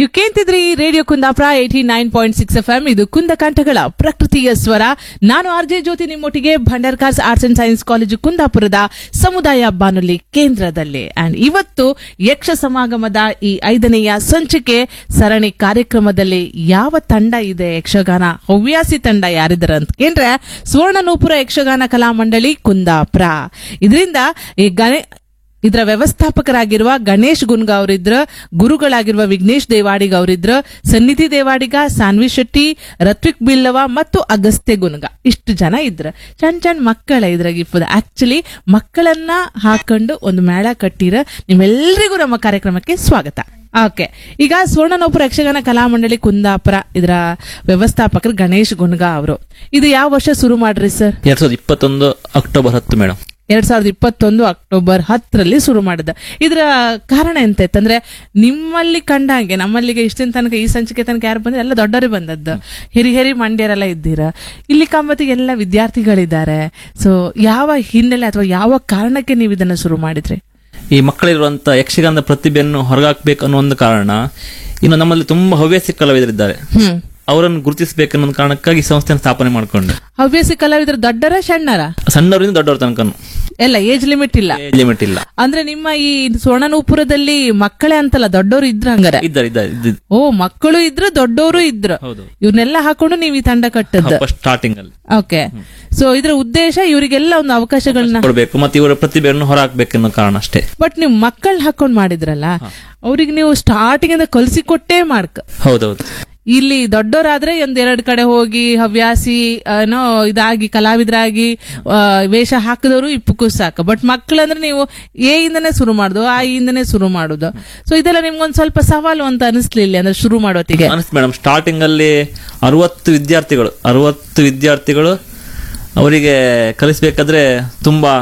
ನೀವು ಕೇಳ್ತಿದ್ರಿ radio Kundapura eighty nine point six F M ಇದು ಕುಂದಕಂಠಗಳ ಪ್ರಕೃತಿಯ ಸ್ವರ ನಾನು ಆರ್ ಜೆ ಜ್ಯೋತಿ ನಿಮ್ಮೊಟ್ಟಿಗೆ Bhandarkars arts and science college ಕುಂದಾಪುರದ ಸಮುದಾಯ ಬಾನುಲಿ ಕೇಂದ್ರದಲ್ಲಿ ಅಂಡ್ ಇವತ್ತು ಯಕ್ಷ ಸಮಾಗಮದ ಈ ಐದನೆಯ ಸಂಚಿಕೆ ಸರಣಿ ಕಾರ್ಯಕ್ರಮದಲ್ಲಿ ಯಾವ ತಂಡ ಇದೆ ಯಕ್ಷಗಾನ ಹವ್ಯಾಸಿ ತಂಡ ಯಾರಿದ್ದಾರೆ ಅಂತ ಕೇಂದ್ರೆ ಸುವರ್ಣನೂಪುರ ಯಕ್ಷಗಾನ ಕಲಾ ಮಂಡಳಿ ಕುಂದಾಪುರ ಇದರಿಂದ ಈ ಗಣೆ ಇದರ ವ್ಯವಸ್ಥಾಪಕರಾಗಿರುವ ಗಣೇಶ್ ಗುನ್ಗ ಅವರಿದ್ರ ಗುರುಗಳಾಗಿರುವ ವಿಘ್ನೇಶ್ ದೇವಾಡಿಗ ಅವರಿದ್ರ ಸನ್ನಿಧಿ ದೇವಾಡಿಗ ಸಾನ್ವಿ ಶೆಟ್ಟಿ ರತ್ವಿಕ್ ಬಿಲ್ಲವ ಮತ್ತು ಅಗಸ್ತ್ಯ ಗುನ್ಗ ಇಷ್ಟು ಜನ ಇದ್ರ ಚಂದ್ ಚಂದ್ ಮಕ್ಕಳ ಇದ್ರಾಗ ಇಪ್ಪದ ಆಕ್ಚುಲಿ ಮಕ್ಕಳನ್ನ ಹಾಕೊಂಡು ಒಂದು ಮೇಳ ಕಟ್ಟಿರ ನಿಮ್ಮೆಲ್ಲರಿಗೂ ನಮ್ಮ ಕಾರ್ಯಕ್ರಮಕ್ಕೆ ಸ್ವಾಗತ ಓಕೆ ಈಗ ಸುವರ್ಣನೋಪುರ ಯಕ್ಷಗಾನ ಕಲಾಮಂಡಳಿ ಕುಂದಾಪುರ ಇದರ ವ್ಯವಸ್ಥಾಪಕರು ಗಣೇಶ್ ಗುನ್ಗ ಅವರು ಇದು ಯಾವ ವರ್ಷ ಶುರು ಮಾಡ್ರಿ ಸರ್ ಎರಡ್ ಸಾವಿರದ ಇಪ್ಪತ್ತೊಂದು ಅಕ್ಟೋಬರ್ ಹತ್ತು ಮೇಡಮ್ ಎರಡ್ ಸಾವಿರದ ಇಪ್ಪತ್ತೊಂದು ಅಕ್ಟೋಬರ್ ಹತ್ತರಲ್ಲಿ ಶುರು ಮಾಡಿದ ಇದರ ಕಾರಣ ಎಂತ ಇತ್ತಂದ್ರೆ ನಿಮ್ಮಲ್ಲಿ ಕಂಡ ಹಾಗೆ ನಮ್ಮಲ್ಲಿಗೆ ಇಷ್ಟಿನ ತನಕ ಈ ಸಂಚಿಕೆ ತನಕ ಯಾರು ಬಂದ್ರೆ ಎಲ್ಲ ದೊಡ್ಡವರೇ ಬಂದದ್ದು ಹಿರಿ ಹಿರಿ ಮಂಡ್ಯರೆಲ್ಲ ಇದ್ದೀರಾ ಇಲ್ಲಿ ಕಾಂಬತ್ತಿಗೆ ಎಲ್ಲ ವಿದ್ಯಾರ್ಥಿಗಳಿದ್ದಾರೆ ಸೊ ಯಾವ ಹಿನ್ನೆಲೆ ಅಥವಾ ಯಾವ ಕಾರಣಕ್ಕೆ ನೀವು ಇದನ್ನ ಶುರು ಮಾಡಿದ್ರಿ ಈ ಮಕ್ಕಳಿರುವಂತ ಯಕ್ಷಗಾನದ ಪ್ರತಿಭೆಯನ್ನು ಹೊರಗಾಕ್ಬೇಕು ಅನ್ನೋ ಒಂದು ಕಾರಣ ಇನ್ನು ನಮ್ಮಲ್ಲಿ ತುಂಬಾ ಹವ್ಯಾಸಿ ಕಲಾವಿದರಿದ್ದಾರೆ ಹ್ಮ್ ಅವರನ್ನು ಗುರುತಿಸಬೇಕನ್ನೋ ಒಂದು ಕಾರಣಕ್ಕಾಗಿ ಈ ಸಂಸ್ಥೆಯನ್ನು ಸ್ಥಾಪನೆ ಮಾಡಿಕೊಂಡು ಹವ್ಯಾಸಿ ಕಲಾವಿದರು ದೊಡ್ಡರ ಸಣ್ಣರ ಸಣ್ಣವರಿಂದ ದೊಡ್ಡವರ ತನಕ ಎಲ್ಲ ಏಜ್ ಲಿಮಿಟ್ ಇಲ್ಲ ಲಿಮಿಟ್ ಇಲ್ಲ ಅಂದ್ರೆ ನಿಮ್ಮ ಈ ಸುವರ್ಣನೂಪುರದಲ್ಲಿ ಮಕ್ಕಳೇ ಅಂತಲ್ಲ ದೊಡ್ಡವರು ಇದ್ರ ಹಂಗಾರೆ ಇದ್ದಾರೆ ಇದ್ದಾರೆ ಇದ್ದಿದ್ದು. ಓ ಮಕ್ಕಳು ಇದ್ರು ದೊಡ್ಡವರು ಇದ್ರು ಹೌದು ಇವ್ರನ್ನೆಲ್ಲ ಹಾಕೊಂಡು ನೀವು ಈ ತಂಡ ಕಟ್ಟದ್ದು ಫಸ್ಟ್ ಸ್ಟಾರ್ಟಿಂಗ್ ಅಲ್ಲಿ ಓಕೆ ಸೊ ಇದ್ರ ಉದ್ದೇಶ ಇವರಿಗೆಲ್ಲ ಒಂದು ಅವಕಾಶಗಳನ್ನ ಕೊಡ್ಬೇಕು ಮತ್ತೆ ಇವರ ಪ್ರತಿಭೆಯನ್ನು ಹೊರಹಾಕ್ಬೇಕನ್ನೋ ಕಾರಣ ಅಷ್ಟೇ ಬಟ್ ನೀವು ಮಕ್ಕಳನ್ನ ಹಾಕೊಂಡ್ ಮಾಡಿದ್ರಲ್ಲ ಅವ್ರಿಗೆ ನೀವು ಸ್ಟಾರ್ಟಿಂಗ್ ಇಂದ ಕಲ್ಸಿಕೊಟ್ಟೇ ಮಾಡ್ಕ ಹೌದೌದು ಇಲ್ಲಿ ದೊಡ್ಡವರಾದ್ರೆ ಒಂದ್ ಎರಡ್ ಕಡೆ ಹೋಗಿ ಹವ್ಯಾಸಿ ಏನೋ ಇದಾಗಿ ಕಲಾವಿದರಾಗಿ ಆ, ವೇಷ ಹಾಕಿದವರು ಇಪ್ಪಕ್ಕೂ ಸಾಕು ಬಟ್ ಮಕ್ಕಳಂದ್ರೆ ನೀವು ಎ ಇಂದನೇ ಶುರು ಮಾಡುದು ಆ ಇಂದನೇ ಶುರು ಮಾಡುದು ಸೊ ಇದೆಲ್ಲ ನಿಮ್ಗೊಂದ್ ಸ್ವಲ್ಪ ಸವಾಲು ಅಂತ ಅನಿಸ್ಲಿಲ್ಲ ಅಂದ್ರೆ ಶುರು ಮಾಡೋತ್ತಿಗೆ ಅನಿಸ್ತು ಮೇಡಮ್ ಸ್ಟಾರ್ಟಿಂಗ್ ಅಲ್ಲಿ ಅರವತ್ತು ವಿದ್ಯಾರ್ಥಿಗಳು ಅರವತ್ತು ವಿದ್ಯಾರ್ಥಿಗಳು ಅವರಿಗೆ ಕಲಿಸ್ಬೇಕಾದ್ರೆ ತುಂಬಾ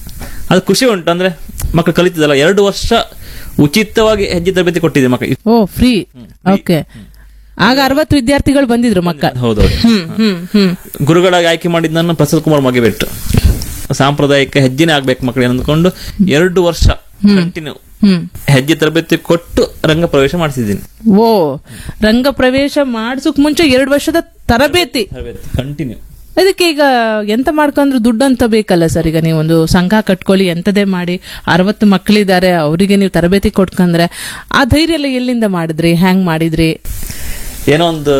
ಅದು ಖುಷಿ ಉಂಟು ಅಂದ್ರೆ ಮಕ್ಕಳು ಕಲಿತಿದ್ದಲ್ಲ ಎರಡು ವರ್ಷ ಉಚಿತವಾಗಿ ಹೆಜ್ಜೆ ತರಬೇತಿ ಕೊಟ್ಟಿದೆ ಮಕ್ಕಳಿಗೆ ಓ ಫ್ರೀ ಓಕೆ ಆಗ ಅರವತ್ತು ವಿದ್ಯಾರ್ಥಿಗಳು ಬಂದಿದ್ರು ಮಕ್ಕಳು ಹೌದೌದು ಹ್ಮ್ ಹ್ಮ್ ಹ್ಮ್ ಗುರುಗಳಾಗಿ ಆಯ್ಕೆ ಮಾಡಿದ್ದನ್ನು ಪ್ರಸಾದ್ ಕುಮಾರ್ ಮಗಿಬೆಟ್ಟು ಸಾಂಪ್ರದಾಯಿಕ ಹೆಜ್ಜೆನೇ ಆಗ್ಬೇಕು ಮಕ್ಕಳು ಅಂದ್ಕೊಂಡು ಎರಡು ವರ್ಷ ಕಂಟಿನ್ಯೂ ಹ್ಮ್ ಹೆಜ್ಜೆ ತರಬೇತಿ ಕೊಟ್ಟು ರಂಗ ಪ್ರವೇಶ ಮಾಡಿಸಿದ್ದೀನಿ ಓ ರಂಗ ಪ್ರವೇಶ ಮಾಡ್ಸಕ್ ಮುಂಚೆ ಎರಡು ವರ್ಷದ ತರಬೇತಿ ತರಬೇತಿ ಕಂಟಿನ್ಯೂ ಅದಕ್ಕೆ ಈಗ ಎಂತ ಮಾಡ್ಕೊಂಡ್ರು ದುಡ್ಡು ಅಂತ ಬೇಕಲ್ಲ ಸರ್ ಈಗ ನೀವು ಒಂದು ಸಂಘ ಕಟ್ಕೊಳ್ಳಿ ಎಂತದೇ ಮಾಡಿ ಅರವತ್ತು ಮಕ್ಕಳಿದ್ದಾರೆ ಅವರಿಗೆ ನೀವು ತರಬೇತಿ ಕೊಟ್ಕಂದ್ರೆ ಆ ಧೈರ್ಯ ಎಲ್ಲ ಎಲ್ಲಿಂದ ಮಾಡಿದ್ರಿ ಹ್ಯಾಂಗ್ ಮಾಡಿದ್ರಿ ಏನೋ ಒಂದು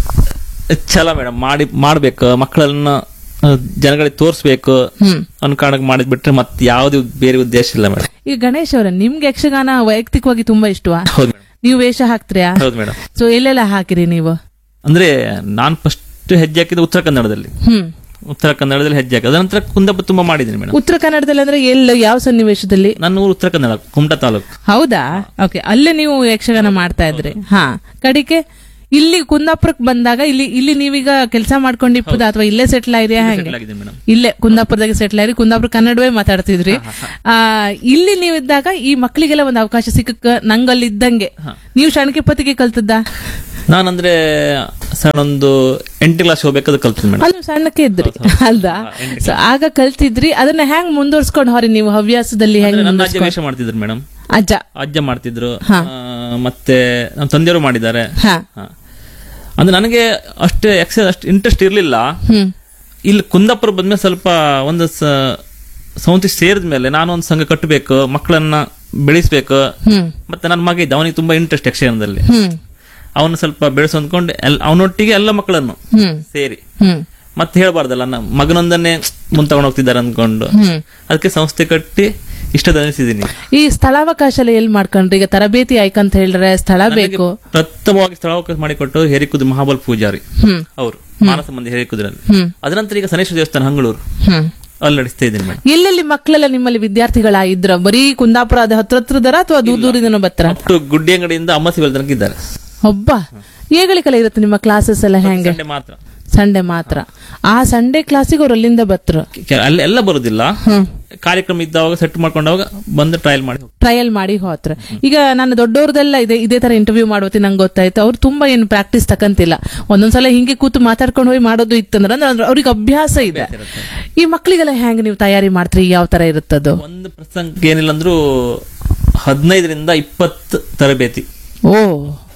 ಛಲ ಮೇಡಮ್ ಮಾಡಿ ಮಾಡ್ಬೇಕು ಮಕ್ಕಳನ್ನ ಆ, ಜನಗಳಿಗೆ ತೋರಿಸ್ಬೇಕು ಹ್ಮ್ ಅನ್ನೋ ಕಾರಣಕ್ಕೆ ಮಾಡಿದ್ ಬಿಟ್ರೆ ಮತ್ತೆ ಯಾವ್ದು ಬೇರೆ ಉದ್ದೇಶ ಇಲ್ಲ ಮೇಡಮ್ ಈಗ ಗಣೇಶ್ ಅವರ ನಿಮ್ಗೆ ಯಕ್ಷಗಾನ ವೈಯಕ್ತಿಕವಾಗಿ ತುಂಬಾ ಇಷ್ಟವಾ ಹೌದು ಮೇಡಮ್ ನೀವು ವೇಷ ಹಾಕ್ತೀರಾ ಹೌದು ಮೇಡಮ್ ಸೊ ಎಲ್ಲೆಲ್ಲ ಹಾಕಿರಿ ನೀವು ಅಂದ್ರೆ ನಾನ್ ಫಸ್ಟ್ ಹೆಜ್ಜೆ ಹಾಕಿದ್ದು ಉತ್ತರ ಕನ್ನಡದಲ್ಲಿ ಹ್ಮ್ ಉತ್ತರ ಕನ್ನಡದಲ್ಲಿ ಹೆಜ್ಜೆ ಹಾಕಿದ ನಂತರ ಕುಂದಪ್ಪ ತುಂಬಾ ಮಾಡಿದ್ದೀನಿ ಮೇಡಮ್ ಉತ್ತರ ಕನ್ನಡದಲ್ಲಿ ಅಂದ್ರೆ ಎಲ್ಲ ಯಾವ ಸನ್ನಿವೇಶದಲ್ಲಿ ನನ್ನ ಊರು ಉತ್ತರ ಕನ್ನಡ ಕುಮಟಾ ತಾಲೂಕು ಹೌದಾ ಓಕೆ ಅಲ್ಲೇ ನೀವು ಯಕ್ಷಗಾನ ಮಾಡ್ತಾ ಇದ್ರಿ ಹಾ ಕಡಿಕೆ ಇಲ್ಲಿ ಕುಂದಾಪುರಕ್ಕೆ ಬಂದಾಗ ಇಲ್ಲಿ ಇಲ್ಲಿ ನೀವೀಗ ಕೆಲಸ ಮಾಡ್ಕೊಂಡು ಇಪ್ಪದ ಅಥವಾ ಇಲ್ಲೇ ಸೆಟ್ಲ್ ಆಗಿದೆಯಾ ಹೆಂಗೆ ಆಗಿದ್ದೀನಿ ಮೇಡಮ್ ಇಲ್ಲೇ ಕುಂದಾಪುರದಾಗ ಸೆಟ್ಲ್ ಆಗಿ ಕುಂದಾಪುರ ಕನ್ನಡವೇ ಮಾತಾಡ್ತಿದ್ರಿ ಆ ಇಲ್ಲಿ ನೀವು ಇದ್ದಾಗ ಈ ಮಕ್ಕಳಿಗೆಲ್ಲ ಒಂದು ಅವಕಾಶ ಸಿಕ್ಕಕ್ಕ ನಂಗಲ್ಲಿ ಇದ್ದಂಗೆ ನೀವು ಶಣಕೆ ಪತಿಗೆ ಕಲ್ತದ್ದ ನಾನಂದ್ರೆ ಸಣ್ಣ ಒಂದು ಎಂಟು ಕ್ಲಾಸ್ ಹೋಗ್ಬೇಕಾದ್ರೆ ಕಲ್ತೀನಿ ಮೇಡಮ್ ಅಲ್ಲಿ ಸಣ್ಣಕ್ಕೆ ಇದ್ರಿ ಅಲ್ದಾ ಸೊ ಆಗ ಕಲ್ತಿದ್ರಿ ಅದನ್ನ ಹೆಂಗ್ ಮುಂದುವರ್ಸ್ಕೊಂಡು ಹೊರಿ ನೀವು ಹವ್ಯಾಸದಲ್ಲಿ ಹೆಂಗ್ ನನ್ನ ಮುಂದುವರ್ಸ್- ಅಜ್ಜ ವೇಷ ಮಾಡ್ತಿದ್ರು ಮೇಡಮ್ ಅಜ್ಜ ಅಜ್ಜ ಮಾಡ್ತಿದ್ರು ಆ, ಮತ್ತೆ ನಮ್ಮ ತಂದೆಯವರು ಮಾಡಿದ್ದಾರೆ ಹಾ ಹಾ. ಅಂದ್ರೆ ನನಗೆ ಅಷ್ಟೇ ಎಕ್ಸ ಅಷ್ಟು ಇಂಟ್ರೆಸ್ಟ್ ಇರ್ಲಿಲ್ಲ ಹ್ಮ್ ಇಲ್ಲಿ ಕುಂದಾಪುರ ಬಂದ್ಮೇಲೆ ಸ್ವಲ್ಪ ಒಂದು ಸ- ಸಂಸ್ಥೆ ಸೇರಿದ ಮೇಲೆ ನಾನು ಒಂದು ಸಂಘ ಕಟ್ಟಬೇಕು ಮಕ್ಕಳನ್ನ ಬೆಳೆಸ್ಬೇಕು ಹ್ಮ್ ಮತ್ತೆ ನನ್ನ ಮಗ ಇದ್ದ ಅವನಿಗೆ ತುಂಬಾ ಇಂಟ್ರೆಸ್ಟ್ ಯಕ್ಷಗಾನದಲ್ಲಿ ಹ್ಮ್ ಅವನು ಸ್ವಲ್ಪ ಬೆಳೆಸು ಅಂದ್ಕೊಂಡು ಎಲ್- ಅವನೊಟ್ಟಿಗೆ ಎಲ್ಲ ಮಕ್ಕಳನ್ನು ಹ್ಮ್ ಸೇರಿ ಹ್ಮ್ ಮತ್ತೆ ಹೇಳ್ಬಾರ್ದಲ್ಲ ನಮ್ಮ ಮಗನೊಂದನ್ನೇ ಮುಂದೆ ತಗೊಂಡು ಹೋಗ್ತಿದ್ದಾರೆ ಅಂದ್ಕೊಂಡು ಹ್ಮ್ ಅದಕ್ಕೆ ಸಂಸ್ಥೆ ಕಟ್ಟಿ ಇಷ್ಟದ ಅನಿಸಿದ್ದೀನಿ ಈ ಸ್ಥಳಾವಕಾಶ ಎಲ್ಲ ಎಲ್ಲಿ ಮಾಡ್ಕೊಂಡ್ರಿ ಈಗ ತರಬೇತಿ ಆಯ್ಕಂತ ಹೇಳಿದ್ರೆ ಸ್ಥಳ ಬೇಕು ಪ್ರಥಮವಾಗಿ ಸ್ಥಳಾವಕಾಶ ಮಾಡಿಕೊಟ್ಟು ಹೇರಿಕುದು ಮಹಾಬಲ್ ಪೂಜಾರಿ ಹ್ಮ್ ಅವರು ಮಾನಸ ಮಂದಿ ಹೇರಿಕುದ್ರಲ್ಲಿ ಹ್ಮ್ ಅದನಂತರ ಈಗ ಸನೇಶ್ವರ ದೇವಸ್ಥಾನ ಹಂಗಳೂರು ಹ್ಮ್ ಅಲ್ಲಿ ನಡೆಸ್ತಾ ಇದ್ದೀನಿ ಮೇಡಮ್ ಎಲ್ಲೆಲ್ಲಿ ಮಕ್ಕಳೆಲ್ಲ ನಿಮ್ಮಲ್ಲಿ ವಿದ್ಯಾರ್ಥಿಗಳ ಇದ್ರ ಬರೀ ಕುಂದಾಪುರ ಅದ ಹತ್ರ ಹತ್ರದರ ಅಥವಾ ದೂರ ದೂರದಿಂದ ಬರ್ತಾರ ಅಪ್ ಟು ಗುಡ್ಡಿ ಅಂಗಡಿಯಿಂದ ಅಮ್ಮಸಿ ಬೆಲ್ ತನಕ ಇದ್ದಾರೆ ಒಬ್ಬ ಏಗಳಿಕೆಲ್ಲ ಇರುತ್ತೆ ನಿಮ್ಮ ಕ್ಲಾಸಸ್ ಎಲ್ಲ ಹೆಂಗೆ ಸಂಡೆ ಮಾತ್ರ ಸಂಡೆ ಮಾತ್ರ ಆ ಸಂಡೆ ಕ್ಲಾಸಿಗೆ ಅವ್ರು ಅಲ್ಲಿಂದ ಬತ್ರು ಕೆ- ಅಲ್ಲಿ ಎಲ್ಲ ಬರುದಿಲ್ಲ ಹ್ಮ್ ಕಾರ್ಯಕ್ರಮ ಇದ್ದಾವಾಗ ಸೆಟ್ ಮಾಡ್ಕೊಂಡಾಗ ಬಂದು ಟ್ರಯಲ್ ಮಾಡಿ ಹೋಗ್ತಾರೆ. ಟ್ರಯಲ್ ಮಾಡಿ ಹೋತ್ರ ಈಗ ನಾನು ದೊಡ್ಡವ್ರದೆಲ್ಲ ಇದೆ ಇದೇ ತರ ಇಂಟರ್ವ್ಯೂ ಮಾಡೋತಿ ನಂಗೆ ಗೊತ್ತಾಯ್ತು ಅವ್ರು ತುಂಬಾ ಏನು ಪ್ರಾಕ್ಟೀಸ್ ತಕಂತಿಲ್ಲ ಒಂದೊಂದ್ಸಲ ಹಿಂಗೆ ಕೂತು ಮಾತಾಡ್ಕೊಂಡು ಹೋಗಿ ಮಾಡೋದು ಇತ್ತಂದ್ರೆ ಅಂದ್ರೆ ಅವ್ರಿಗೆ ಅಭ್ಯಾಸ ಇದೆ ಈ ಮಕ್ಕಳಿಗೆಲ್ಲ ಹೆಂಗ್ ನೀವು ತಯಾರಿ ಮಾಡ್ತೀರಿ ಯಾವ ತರ ಇರುತ್ತದು ಒಂದು ಪ್ರಸಂಗ ಏನಿಲ್ಲ ಅಂದ್ರೂ ಹದಿನೈದರಿಂದ ಇಪ್ಪತ್ತು ತರಬೇತಿ ಓ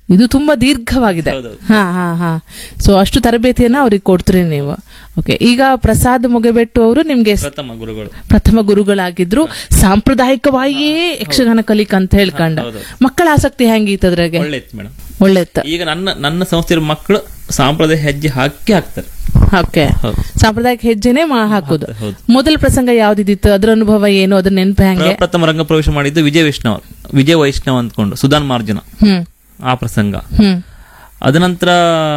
ಇದು ತುಂಬಾ ದೀರ್ಘವಾಗಿದೆ ಹೌದೌದು. ಹಾ ಹಾ ಹಾ ಸೊ ಅಷ್ಟು ತರಬೇತಿಯನ್ನ ಅವ್ರಿಗೆ ಕೊಡ್ತೀರಿ ನೀವು ಓಕೆ ಈಗ ಪ್ರಸಾದ್ ಮುಗಬೆಟ್ಟು ಅವರು ನಿಮ್ಗೆ ಸ್- ಪ್ರಥಮ ಗುರುಗಳು ಪ್ರಥಮ ಗುರುಗಳಾಗಿದ್ರು ಸಾಂಪ್ರದಾಯಿಕವಾಗಿಯೇ ಯಕ್ಷಗಾನ ಕಲಿಕ್ ಅಂತ ಹೇಳ್ಕೊಂಡ ಹೌದು. ಮಕ್ಕಳ ಆಸಕ್ತಿ ಹೆಂಗಿತ್ತು ಅದ್ರಾಗೆ ಒಳ್ಳೆ ಇತ್ತು ಮೇಡಮ್ ಒಳ್ಳೆತ್ತ ಈಗ ನನ್ನ ನನ್ನ ಸಂಸ್ಥೆಯ ಮಕ್ಕಳು ಸಾಂಪ್ರದಾಯ ಹೆಜ್ಜೆ ಹಾಕಿ ಹಾಕ್ತಾರೆ ಓಕೆ ಹೌದು. ಸಾಂಪ್ರದಾಯಿಕ ಹೆಜ್ಜೆನೆ ಮಾ ಹಾಕುದು ಹೌದು. ಮೊದಲ ಪ್ರಸಂಗ ಯಾವ್ದಿತ್ತು ಅದ್ರ ಅನುಭವ ಏನು ಅದ್ರ ನೆನಪು ಹೆಂಗೆ ಪ್ರಥಮ ರಂಗ ಪ್ರವೇಶ ಮಾಡಿದ್ದು ವಿಜಯ ವೈಷ್ಣವ್ ವಿಜಯ ವೈಷ್ಣವ್ ಅಂದ್ಕೊಂಡು ಸುಧಾನ್ ಮಾರ್ಜನ ಹ್ಮ್ ಆ ಪ್ರಸಂಗ ಹ್ಮ್ ಅದನಂತರ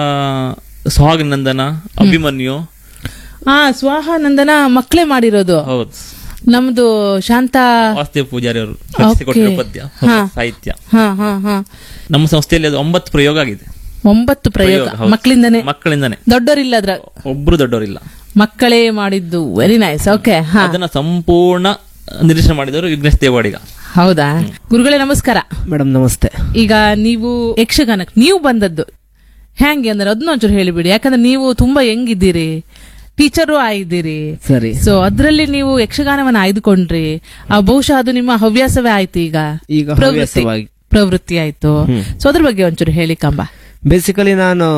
ನಂದನ ಅಭಿಮನ್ಯು ಹಾ ಸ್ವಾಹಾನಂದನ ಮಕ್ಕಳೇ ಮಾಡಿರೋದು ಹೌದು ನಮ್ದು ಶಾಂತ ವಾಸ್ತವ ಪೂಜಾರಿ ಅವರು Okay. ರಚಿಸಿಕೊಟ್ಟಿರೋ ಪದ್ಯ ಹೌದು, ಹಾ. ಸಾಹಿತ್ಯ ಹಾ ಹಾ ಹಾ ನಮ್ಮ ಸಂಸ್ಥೆಯಲ್ಲಿ ಅದು ಒಂಬತ್ತು ಪ್ರಯೋಗ ಆಗಿದೆ ಒಂಬತ್ತು ಪ್ರಯೋಗ ಹೌದು. ಮಕ್ಕಳಿಂದನೇ ಮಕ್ಕಳಿಂದಾನೆ ದೊಡ್ಡೋರಿಲ್ಲ ಅದ್ರ ಒಬ್ರು ದೊಡ್ಡವರಿಲ್ಲ ಮಕ್ಕಳೇ ಮಾಡಿದ್ದು ವೆರಿ ನೈಸ್ ಓಕೆ ಹಾ ಅದನ್ನ ಸಂಪೂರ್ಣ ನಿರೀಕ್ಷೆ ಮಾಡಿದವರು ವಿಘ್ನೇಶ್ ದೇವಾಡಿಗ ಹೌದಾ ಗುರುಗಳೇ ನಮಸ್ಕಾರ ಮೇಡಮ್ ನಮಸ್ತೆ ಈಗ ನೀವು ಯಕ್ಷಗಾನಕ್ಕೆ ನೀವು ಬಂದದ್ದು ಹೆಂಗೆ ಅಂದ್ರೆ ಅದನ್ನ ಒಂಚೂರು ಹೇಳಿಬಿಡಿ ಯಾಕಂದ್ರೆ ನೀವು ತುಂಬಾ ಹೆಂಗಿದ್ದೀರಿ ಟೀಚರು ಆಗಿದ್ದೀರಿ ಸರಿ ಸೊ ಅದ್ರಲ್ಲಿ ನೀವು ಯಕ್ಷಗಾನವನ್ನ ಆಯ್ದುಕೊಂಡ್ರಿ ಆ ಬಹುಶಃ ಅದು ನಿಮ್ಮ ಹವ್ಯಾಸವೇ ಆಯ್ತು ಈಗ ಈಗ ಪ್ರವೃತ್ತಿ ಹವ್ಯಾಸವಾಗಿ ಪ್ರವೃತ್ತಿ ಆಯ್ತು ಸೊ ಅದ್ರ ಬಗ್ಗೆ ಒಂಚೂರು ಹೇಳಿ ಕಂಬ ಬೇಸಿಕಲಿ ನಾನು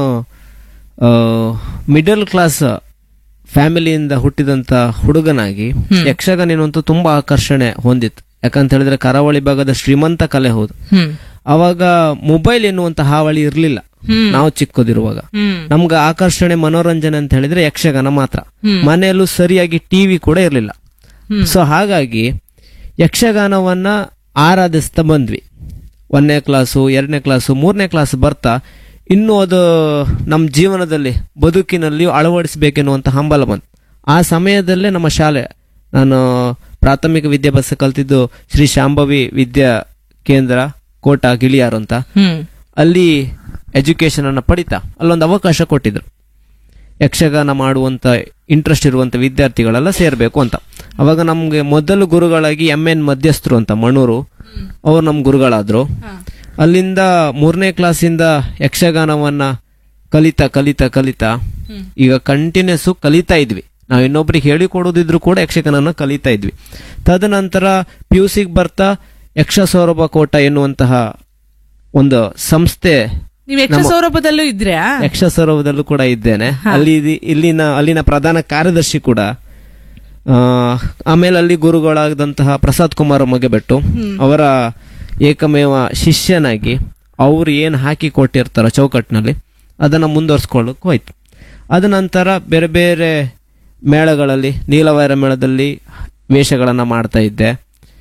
ಮಿಡಲ್ ಕ್ಲಾಸ್ ಫ್ಯಾಮಿಲಿಯಿಂದ ಹುಟ್ಟಿದಂತ ಹುಡುಗನಾಗಿ ಯಕ್ಷಗಾನ ಎನ್ನುವಂತ ತುಂಬಾ ಆಕರ್ಷಣೆ ಹೊಂದಿತ್ತು ಯಾಕಂತ ಹೇಳಿದ್ರೆ ಕರಾವಳಿ ಭಾಗದ ಶ್ರೀಮಂತ ಕಲೆ ಹೌದು ಹ್ಮ್ ಅವಾಗ ಮೊಬೈಲ್ ಎನ್ನುವಂತ ಹಾವಳಿ ಇರಲಿಲ್ಲ ಹ್ಮ್. ನಾವು ಚಿಕ್ಕದಿರುವಾಗ ಹ್ಮ್ ನಮ್ಗೆ ಆಕರ್ಷಣೆ ಮನೋರಂಜನೆ ಅಂತ ಹೇಳಿದ್ರೆ ಯಕ್ಷಗಾನ ಮಾತ್ರ ಮನೆಯಲ್ಲೂ ಸರಿಯಾಗಿ ಟಿವಿ ಕೂಡ ಇರಲಿಲ್ಲ ಹ್ಮ್. ಸೊ ಹಾಗಾಗಿ ಯಕ್ಷಗಾನವನ್ನ ಆರಾಧಿಸ್ತಾ ಬಂದ್ವಿ ಒಂದನೇ ಕ್ಲಾಸು ಎರಡನೇ ಕ್ಲಾಸು ಮೂರನೇ ಕ್ಲಾಸ್ ಬರ್ತಾ ಇನ್ನೂ ಅದು ನಮ್ಮ ಜೀವನದಲ್ಲಿ ಬದುಕಿನಲ್ಲಿ ಅಳವಡಿಸಬೇಕೆನ್ನುವಂತ ಹಂಬಲ ಬಂತು ಆ ಸಮಯದಲ್ಲೇ ನಮ್ಮ ಶಾಲೆ ನಾನು ಪ್ರಾಥಮಿಕ ವಿದ್ಯಾಭ್ಯಾಸ ಕಲ್ತಿದ್ದು ಶ್ರೀ ಶಾಂಭವಿ ವಿದ್ಯಾ ಕೇಂದ್ರ ಕೋಟ ಗಿಳಿಯಾರು ಅಂತ ಹ್ಮ್ ಅಲ್ಲಿ ಎಜುಕೇಶನ್ ಅನ್ನ ಪಡಿತಾ ಅಲ್ಲೊಂದು ಅವಕಾಶ ಕೊಟ್ಟಿದ್ರು ಯಕ್ಷಗಾನ ಮಾಡುವಂತ ಇಂಟ್ರೆಸ್ಟ್ ಇರುವಂತ ವಿದ್ಯಾರ್ಥಿಗಳೆಲ್ಲ ಸೇರ್ಬೇಕು ಅಂತ ಅವಾಗ ನಮ್ಗೆ ಮೊದಲು ಗುರುಗಳಾಗಿ ಎಂ ಎನ್ ಮಧ್ಯಸ್ಥರು ಅಂತ ಮಣೂರು ಅವರು ನಮ್ ಗುರುಗಳಾದ್ರು ಅಲ್ಲಿಂದ ಮೂರನೇ ಕ್ಲಾಸಿಂದ ಯಕ್ಷಗಾನವನ್ನ ಕಲಿತಾ ಕಲಿತಾ ಕಲಿತಾ ಈಗ ಕಂಟಿನ್ಯೂಸ್ ಕಲಿತಾ ಇದ್ವಿ ನಾವು ಇನ್ನೊಬ್ರಿಗೆ ಹೇಳಿಕೊಡೋದಿದ್ರು ಕೂಡ ಯಕ್ಷಗಾನನ ಕಲಿತಾ ಇದ್ವಿ ತದನಂತರ ಪಿ ಯು ಸಿಗೆ ಬರ್ತಾ ಯಕ್ಷ ಸೌರಭ ಕೋಟ ಎನ್ನುವಂತಹ ಒಂದು ಸಂಸ್ಥೆ ನೀವು ಯಕ್ಷ ಸೌರಭದಲ್ಲೂ ಇದ್ರ್ಯಾ ಯಕ್ಷ ಸರೋವರದಲ್ಲೂ ಕೂಡ ಇದ್ದೇನೆ ಅಲ್ಲಿ ಇದಿ- ಇಲ್ಲಿನ ಅಲ್ಲಿನ ಪ್ರಧಾನ ಕಾರ್ಯದರ್ಶಿ ಕೂಡ ಆ, ಆಮೇಲೆ ಅಲ್ಲಿ ಗುರುಗಳಾದಂತಹ ಪ್ರಸಾದ್ ಕುಮಾರ್ ಮಗೆಬೆಟ್ಟು ಅವರ ಏಕಮೇವ ಶಿಷ್ಯನಾಗಿ ಅವ್ರು ಏನು ಹಾಕಿ ಕೊಟ್ಟಿರ್ತಾರೋ ಚೌಕಟ್ಟಿನಲ್ಲಿ ಅದನ್ನ ಮುಂದುವರ್ಸ್ಕೊಳ್ಳೋಕೆ ಹೋಯ್ತು ಅದ ನಂತರ ಬೇರೆ ಬೇರೆ ಮೇಳಗಳಲ್ಲಿ ನೀಲವೈರ ಮೇಳದಲ್ಲಿ ವೇಷಗಳನ್ನ ಮಾಡ್ತಾ ಇದ್ದೆ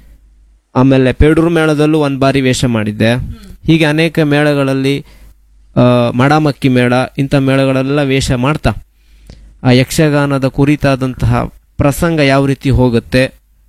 ಆಮೇಲೆ ಪೇಡೂರು ಮೇಳದಲ್ಲೂ ಒಂದು ಬಾರಿ ವೇಷ ಮಾಡಿದ್ದೆ ಹೀಗೆ ಅನೇಕ ಮೇಳಗಳಲ್ಲಿ ಆ, ಮಡಮಕ್ಕಿ ಮೇಳ ಇಂಥ ಮೇಳಗಳೆಲ್ಲ ವೇಷ ಮಾಡ್ತಾ ಆ ಯಕ್ಷಗಾನದ ಕುರಿತಾದಂತಹ ಪ್ರಸಂಗ ಯಾವ ರೀತಿ ಹೋಗುತ್ತೆ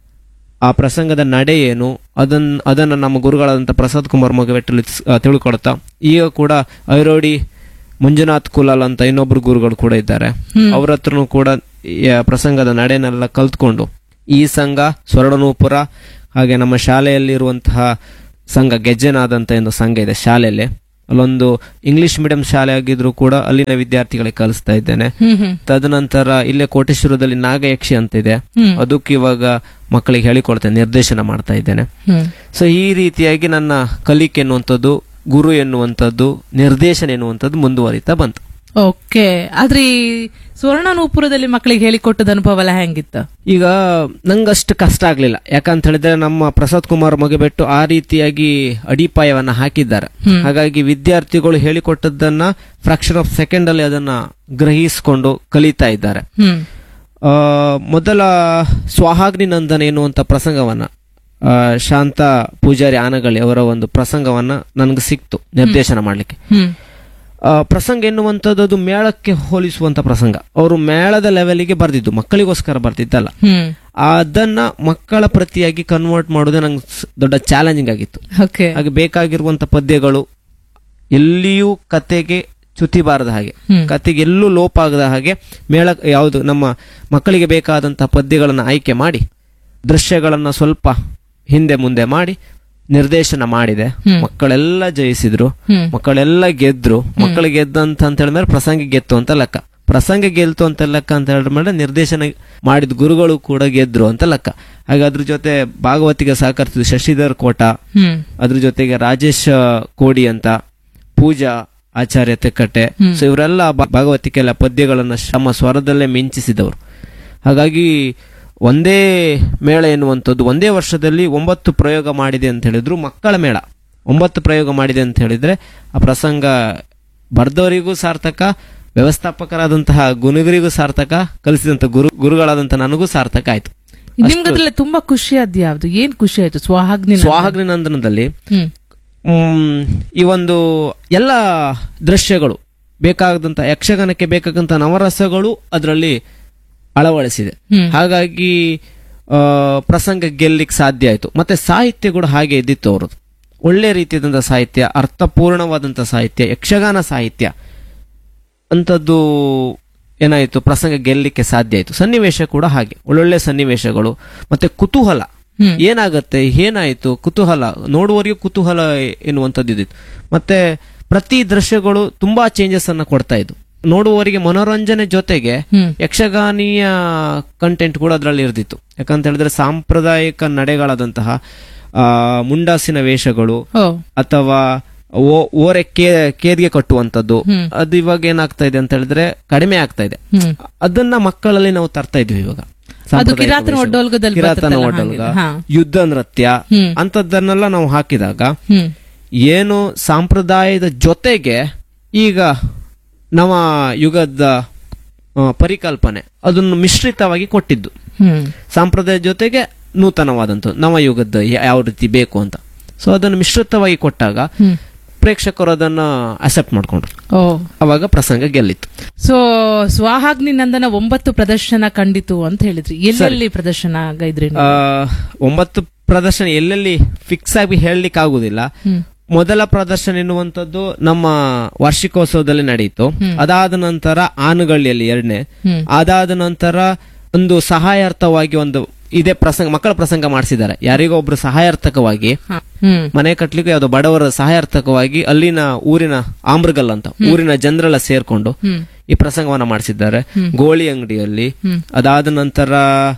ಆ ಪ್ರಸಂಗದ ನಡೆ ಏನು ಅದನ್ನ ಅದನ್ನು ನಮ್ಮ ಗುರುಗಳಾದಂಥ ಪ್ರಸಾದ್ ಕುಮಾರ್ ಮಗವೆಟ್ಟಲ್ಲಿ ತಿಳ್ಕೊಳ್ತಾ ಈಗ ಕೂಡ ಐರೋಡಿ ಮಂಜುನಾಥ್ ಕುಲಾಲ್ ಅಂತ ಇನ್ನೊಬ್ರು ಗುರುಗಳು ಕೂಡ ಇದ್ದಾರೆ ಅವ್ರ ಹತ್ರನೂ ಕೂಡ ಈ ಪ್ರಸಂಗದ ನಡೆನೆಲ್ಲ ಕಲ್ತ್ಕೊಂಡು ಈ ಸಂಘ ಸ್ವರ್ಣನೂಪುರ ಹಾಗೆ ನಮ್ಮ ಶಾಲೆಯಲ್ಲಿರುವಂತಹ ಸಂಘ ಗೆಜ್ಜೆನಾದ್ ಅಂತ ಒಂದು ಸಂಘ ಇದೆ ಶಾಲೆಯಲ್ಲಿ ಅಲ್ಲೊಂದು ಇಂಗ್ಲಿಷ್ ಮೀಡಿಯಂ ಶಾಲೆ ಆಗಿದ್ರು ಕೂಡ ಅಲ್ಲಿನ ವಿದ್ಯಾರ್ಥಿಗಳಿಗೆ ಕಲಿಸ್ತಾ ಇದ್ದೇನೆ ಹ್ಮ್ ಹ್ಮ್ ತದನಂತರ ಇಲ್ಲೇ ಕೋಟೇಶ್ವರದಲ್ಲಿ ನಾಗಯಕ್ಷಿ ಅಂತ ಇದೆ ಹ್ಮ್. ಅದಕ್ಕೆ ಇವಾಗ ಮಕ್ಕಳಿಗೆ ಹೇಳಿಕೊಡ್ತೇನೆ ನಿರ್ದೇಶನ ಮಾಡ್ತಾ ಇದ್ದೇನೆ ಹ್ಮ್ ಸೊ ಈ ರೀತಿಯಾಗಿ ನನ್ನ ಕಲಿಕೆ ಎನ್ನುವಂಥದ್ದು ಗುರು ಎನ್ನುವಂಥದ್ದು ನಿರ್ದೇಶನ ಎನ್ನುವಂಥದ್ದು ಮುಂದುವರಿತಾ ಬಂತು ಓಕೆ ಆದ್ರೆ ಈ ಸುವರ್ಣನೂಪುರದಲ್ಲಿ ಮಕ್ಕಳಿಗೆ ಹೇಳಿಕೊಟ್ಟದ ಅನುಭವ ಎಲ್ಲ ಹೆಂಗಿತ್ತು ಈಗ ನಂಗಷ್ಟು ಕಷ್ಟ ಆಗ್ಲಿಲ್ಲ ಯಾಕಂತ ಹೇಳಿದ್ರೆ ನಮ್ಮ ಪ್ರಸಾದ್ ಕುಮಾರ್ ಮಗೆಬೆಟ್ಟು ಆ ರೀತಿಯಾಗಿ ಅಡಿಪಾಯವನ್ನ ಹಾಕಿದ್ದಾರೆ ಹಾಗಾಗಿ ವಿದ್ಯಾರ್ಥಿಗಳು ಹೇಳಿಕೊಟ್ಟದ್ದನ್ನ ಫ್ರಾಕ್ಷನ್ ಆಫ್ ಸೆಕೆಂಡ್ ಅಲ್ಲಿ ಅದನ್ನ ಗ್ರಹಿಸಿಕೊಂಡು ಕಲಿತಾ ಇದ್ದಾರೆ ಹ್ಮ್ ಆ, ಮೊದಲ ಸ್ವಾಹಾಗ್ನಿ ನಂದನ ಎನ್ನುವಂತ ಪ್ರಸಂಗವನ್ನ ಆ, ಶಾಂತ ಪೂಜಾರಿ ಆನಗಳಿ ಅವರ ಒಂದು ಪ್ರಸಂಗವನ್ನ ನನಗೆ ಸಿಕ್ತು ನಿರ್ದೇಶನ ಮಾಡ್ಲಿಕ್ಕೆ ಹ್ಮ್ ಆ, ಪ್ರಸಂಗ ಎನ್ನುವಂಥದ್ದು ಅದು ಮೇಳಕ್ಕೆ ಹೋಲಿಸುವಂತ ಪ್ರಸಂಗ ಅವರು ಮೇಳದ ಲೆವೆಲ್ಗೆ ಬರ್ದಿದ್ದು ಮಕ್ಕಳಿಗೋಸ್ಕರ ಬರ್ದಿದ್ದಲ್ಲ ಹ್ಮ್ ಅದನ್ನ ಮಕ್ಕಳ ಪ್ರತಿಯಾಗಿ ಕನ್ವರ್ಟ್ ಮಾಡೋದೇ ನಂಗೆ ಸ್- ದೊಡ್ಡ ಚಾಲೆಂಜಿಂಗ್ ಆಗಿತ್ತು ಓಕೆ ಹಾಗೆ ಬೇಕಾಗಿರುವಂತ ಪದ್ಯಗಳು ಎಲ್ಲಿಯೂ ಕತೆಗೆ ಚ್ಯುತಿ ಬಾರದ ಹಾಗೆ ಹ್ಮ್. ಕತೆಗೆ ಎಲ್ಲೂ ಲೋಪ ಆಗದ ಹಾಗೆ ಮೇಳ ಯಾವುದು ನಮ್ಮ ಮಕ್ಕಳಿಗೆ ಬೇಕಾದಂತಹ ಪದ್ಯಗಳನ್ನು ಆಯ್ಕೆ ಮಾಡಿ ದೃಶ್ಯಗಳನ್ನ ಸ್ವಲ್ಪ ಹಿಂದೆ ಮುಂದೆ ಮಾಡಿ ನಿರ್ದೇಶನ ಮಾಡಿದೆ ಮಕ್ಕಳೆಲ್ಲ ಜಯಿಸಿದ್ರು ಹ್ಮ್. ಮಕ್ಕಳೆಲ್ಲ ಗೆದ್ರು ಮಕ್ಕಳು ಗೆದ್ದಂತ ಅಂತ ಹೇಳಿದ್ರೆ ಪ್ರಸಂಗ ಗೆತ್ತು ಅಂತ ಲೆಕ್ಕ ಪ್ರಸಂಗ ಗೆಲ್ತು ಅಂತ ಲೆಕ್ಕ ಅಂತ ಹೇಳಿದ್ರೆ ನಿರ್ದೇಶನ ಮಾಡಿದ ಗುರುಗಳು ಕೂಡ ಗೆದ್ರು ಅಂತ ಲೆಕ್ಕ ಹಾಗೆ ಅದ್ರ ಜೊತೆ ಭಾಗವತಿಗೆ ಸಹಕರಿಸಿದ ಶಶಿಧರ್ ಕೋಟ ಹ್ಮ್ ಅದ್ರ ಜೊತೆಗೆ ರಾಜೇಶ್ ಕೋಡಿ ಅಂತ ಪೂಜಾ ಆಚಾರ್ಯ ತೆಕ್ಕಟ್ಟೆ ಸೊ ಇವರೆಲ್ಲ ಭ- ಭಾಗವತಿಕೆಲ್ಲ ಪದ್ಯಗಳನ್ನ ತಮ್ಮ ಸ್ವರದಲ್ಲೇ ಮಿಂಚಿಸಿದವರು ಹಾಗಾಗಿ ಒಂದೇ ಮೇಳ ಎನ್ನುವಂಥದ್ದು ಒಂದೇ ವರ್ಷದಲ್ಲಿ ಒಂಬತ್ತು ಪ್ರಯೋಗ ಮಾಡಿದೆ ಅಂತ ಹೇಳಿದ್ರು ಮಕ್ಕಳ ಮೇಳ ಒಂಬತ್ತು ಪ್ರಯೋಗ ಮಾಡಿದೆ ಅಂತ ಹೇಳಿದ್ರೆ ಆ ಪ್ರಸಂಗ ಬರ್ದವರಿಗೂ ಸಾರ್ಥಕ ವ್ಯವಸ್ಥಾಪಕರಾದಂತಹ ಗುನುಗರಿಗೂ ಸಾರ್ಥಕ ಕಲಿಸಿದಂತ ಗುರು ಗುರುಗಳಾದಂತಹ ನನಗೂ ಸಾರ್ಥಕ ಆಯ್ತು ನಿಮ್ಗದ್ರಲ್ಲಿ ತುಂಬಾ ಖುಷಿ ಆದ್ ಯಾವ್ದು ಏನ್ ಖುಷಿ ಆಯ್ತು ಸ್ವಾಹಾಗ್ನಿ ಸ್ವಾಹಾಗ್ನಿ ನಂದನದಲ್ಲಿ ಹ್ಮ್ ಮ್, ಈ ಒಂದು ಎಲ್ಲ ದೃಶ್ಯಗಳು ಬೇಕಾದಂತ ಯಕ್ಷಗಾನಕ್ಕೆ ಬೇಕಾದಂತ ನವರಸಗಳು ಅದರಲ್ಲಿ ಅಳವಡಿಸಿದೆ ಹ್ಮ್. ಹಾಗಾಗಿ ಆ, ಪ್ರಸಂಗ ಗೆಲ್ಲಿಕ್ ಸಾಧ್ಯ ಆಯ್ತು ಮತ್ತೆ ಸಾಹಿತ್ಯ ಕೂಡ ಹಾಗೆ ಇದ್ದಿತ್ತು ಅವರದು ಒಳ್ಳೆ ರೀತಿಯಾದಂಥ ಸಾಹಿತ್ಯ ಅರ್ಥಪೂರ್ಣವಾದಂಥ ಸಾಹಿತ್ಯ ಯಕ್ಷಗಾನ ಸಾಹಿತ್ಯ ಅಂಥದ್ದು ಏನಾಯಿತು ಪ್ರಸಂಗ ಗೆಲ್ಲಲಿಕ್ಕೆ ಸಾಧ್ಯ ಆಯಿತು ಸನ್ನಿವೇಶ ಕೂಡ ಹಾಗೆ ಒಳ್ಳೊಳ್ಳೆ ಸನ್ನಿವೇಶಗಳು ಮತ್ತೆ ಕುತೂಹಲ ಹ್ಮ್. ಏನಾಗತ್ತೆ ಏನಾಯಿತು ಕುತೂಹಲ ನೋಡುವವರಿಗೆ ಕುತೂಹಲ ಎನ್ನುವಂಥದ್ದು ಇದ್ದಿತ್ತು ಮತ್ತೆ ಪ್ರತಿ ದೃಶ್ಯಗಳು ತುಂಬಾ ಚೇಂಜಸ್ ಅನ್ನ ಕೊಡ್ತಾ ಇದ್ದು ನೋಡುವವರಿಗೆ ಮನೋರಂಜನೆ ಜೊತೆಗೆ ಹ್ಮ್. ಯಕ್ಷಗಾನೀಯ ಕಂಟೆಂಟ್ ಕೂಡ ಅದರಲ್ಲಿ ಇರ್ದಿತ್ತು ಯಾಕಂತ ಹೇಳಿದ್ರೆ ಸಾಂಪ್ರದಾಯಿಕ ನಡೆಗಳಾದಂತಹ ಆ, ಮುಂಡಾಸಿನ ವೇಷಗಳು ಓ ಅಥವಾ ಓ- ಓರೆ ಕೇ- ಕೇದ್ಗೆ ಕಟ್ಟುವಂಥದ್ದು ಹ್ಮ್. ಅದು ಇವಾಗ ಏನಾಗ್ತಾ ಇದೆ ಅಂತ ಹೇಳಿದ್ರೆ ಕಡಿಮೆ ಆಗ್ತಾ ಇದೆ ಹ್ಮ್ ಅದನ್ನ ಮಕ್ಕಳಲ್ಲಿ ನಾವು ತರ್ತಾ ಇದ್ವಿ ಇವಾಗ ಸಾಂಪ್ರದಾಯಿಕ ಕಿರಾತನ ವೇಷಗಳು. ಒಡ್ಡೋಲ್ಗದಲ್ಲಿ ಕಿರಾತನ ಬರ್ತದಲ್ಲ ಒಡ್ಡೋಲ್ಗ, ಹಾಗೆ. ಹಾ. ಯುದ್ಧ ನೃತ್ಯ ಹ್ಮ್. ಅಂತದ್ದನ್ನೆಲ್ಲ ನಾವು ಹಾಕಿದಾಗ ಹ್ಮ್ ಏನು ಸಾಂಪ್ರದಾಯದ ಜೊತೆಗೆ ಈಗ ನವ ಯುಗದ ಆ, ಪರಿಕಲ್ಪನೆ ಅದನ್ನು ಮಿಶ್ರಿತವಾಗಿ ಕೊಟ್ಟಿದ್ದು ಹ್ಮ್ ಸಾಂಪ್ರದಾಯದ ಜೊತೆಗೆ ನೂತನವಾದಂಥದ್ದು ನವಯುಗದ ಯಾ- ಯಾವ ರೀತಿ ಬೇಕು ಅಂತ ಸೊ ಅದನ್ನು ಮಿಶ್ರಿತವಾಗಿ ಕೊಟ್ಟಾಗ ಹ್ಮ್ ಪ್ರೇಕ್ಷಕರು ಅದನ್ನ ಅಕ್ಸೆಪ್ಟ್ ಮಾಡ್ಕೊಂಡ್ರು ಓ ಅವಾಗ ಪ್ರಸಂಗ ಗೆಲ್ಲಿತ್ತು ಸೊ ಸ್ವಾಹಾಗ್ನಿ ನಂದನ ಒಂಬತ್ತು ಪ್ರದರ್ಶನ ಕಂಡಿತು ಅಂತ ಹೇಳಿದ್ರಿ ಎಲ್ಲೆಲ್ಲಿ ಪ್ರದರ್ಶನ ಗೈದ್ರಿ ನೀವು? ಆ, ಒಂಬತ್ತು ಪ್ರದರ್ಶನ ಎಲ್ಲೆಲ್ಲಿ ಫಿಕ್ಸ್ ಆಗಿ ಹೇಳಲಿಕ್ಕೆ ಆಗುದಿಲ್ಲ ಹ್ಮ್ ಮೊದಲ ಪ್ರದರ್ಶನ ಎನ್ನುವಂಥದ್ದು ನಮ್ಮ ವಾರ್ಷಿಕೋತ್ಸವದಲ್ಲಿ ನಡೆಯಿತು ಅದಾದ ನಂತರ ಆನುಗಳ್ಳಿಯಲ್ಲಿ ಎರಡನೇ ಹ್ಮ್. ಅದಾದ ನಂತರ ಒಂದು ಸಹಾಯಾರ್ಥವಾಗಿ ಒಂದು ಇದೇ ಪ್ರಸಂಗ ಮಕ್ಕಳ ಪ್ರಸಂಗ ಮಾಡಿಸಿದ್ದಾರೆ ಯಾರಿಗೋ ಒಬ್ರು ಸಹಾಯಾರ್ಥಕವಾಗಿ ಹ. ಹ್ಮ್ ಮನೆ ಕಟ್ಲಿಕ್ಕೆ ಯಾವ್ದೋ ಬಡವರ ಸಹಾಯಾರ್ಥಕವಾಗಿ ಅಲ್ಲಿನ ಊರಿನ ಆಮ್ರಗಲ್ ಅಂತ ಊರಿನ ಜನರೆಲ್ಲ ಸೇರ್ಕೊಂಡು ಹ್ಮ್ ಈ ಪ್ರಸಂಗವನ್ನ ಮಾಡಿಸಿದ್ದಾರೆ ಗೋಳಿ ಅಂಗಡಿಯಲ್ಲಿ ಹ್ಮ್. ಅದಾದ ನಂತರ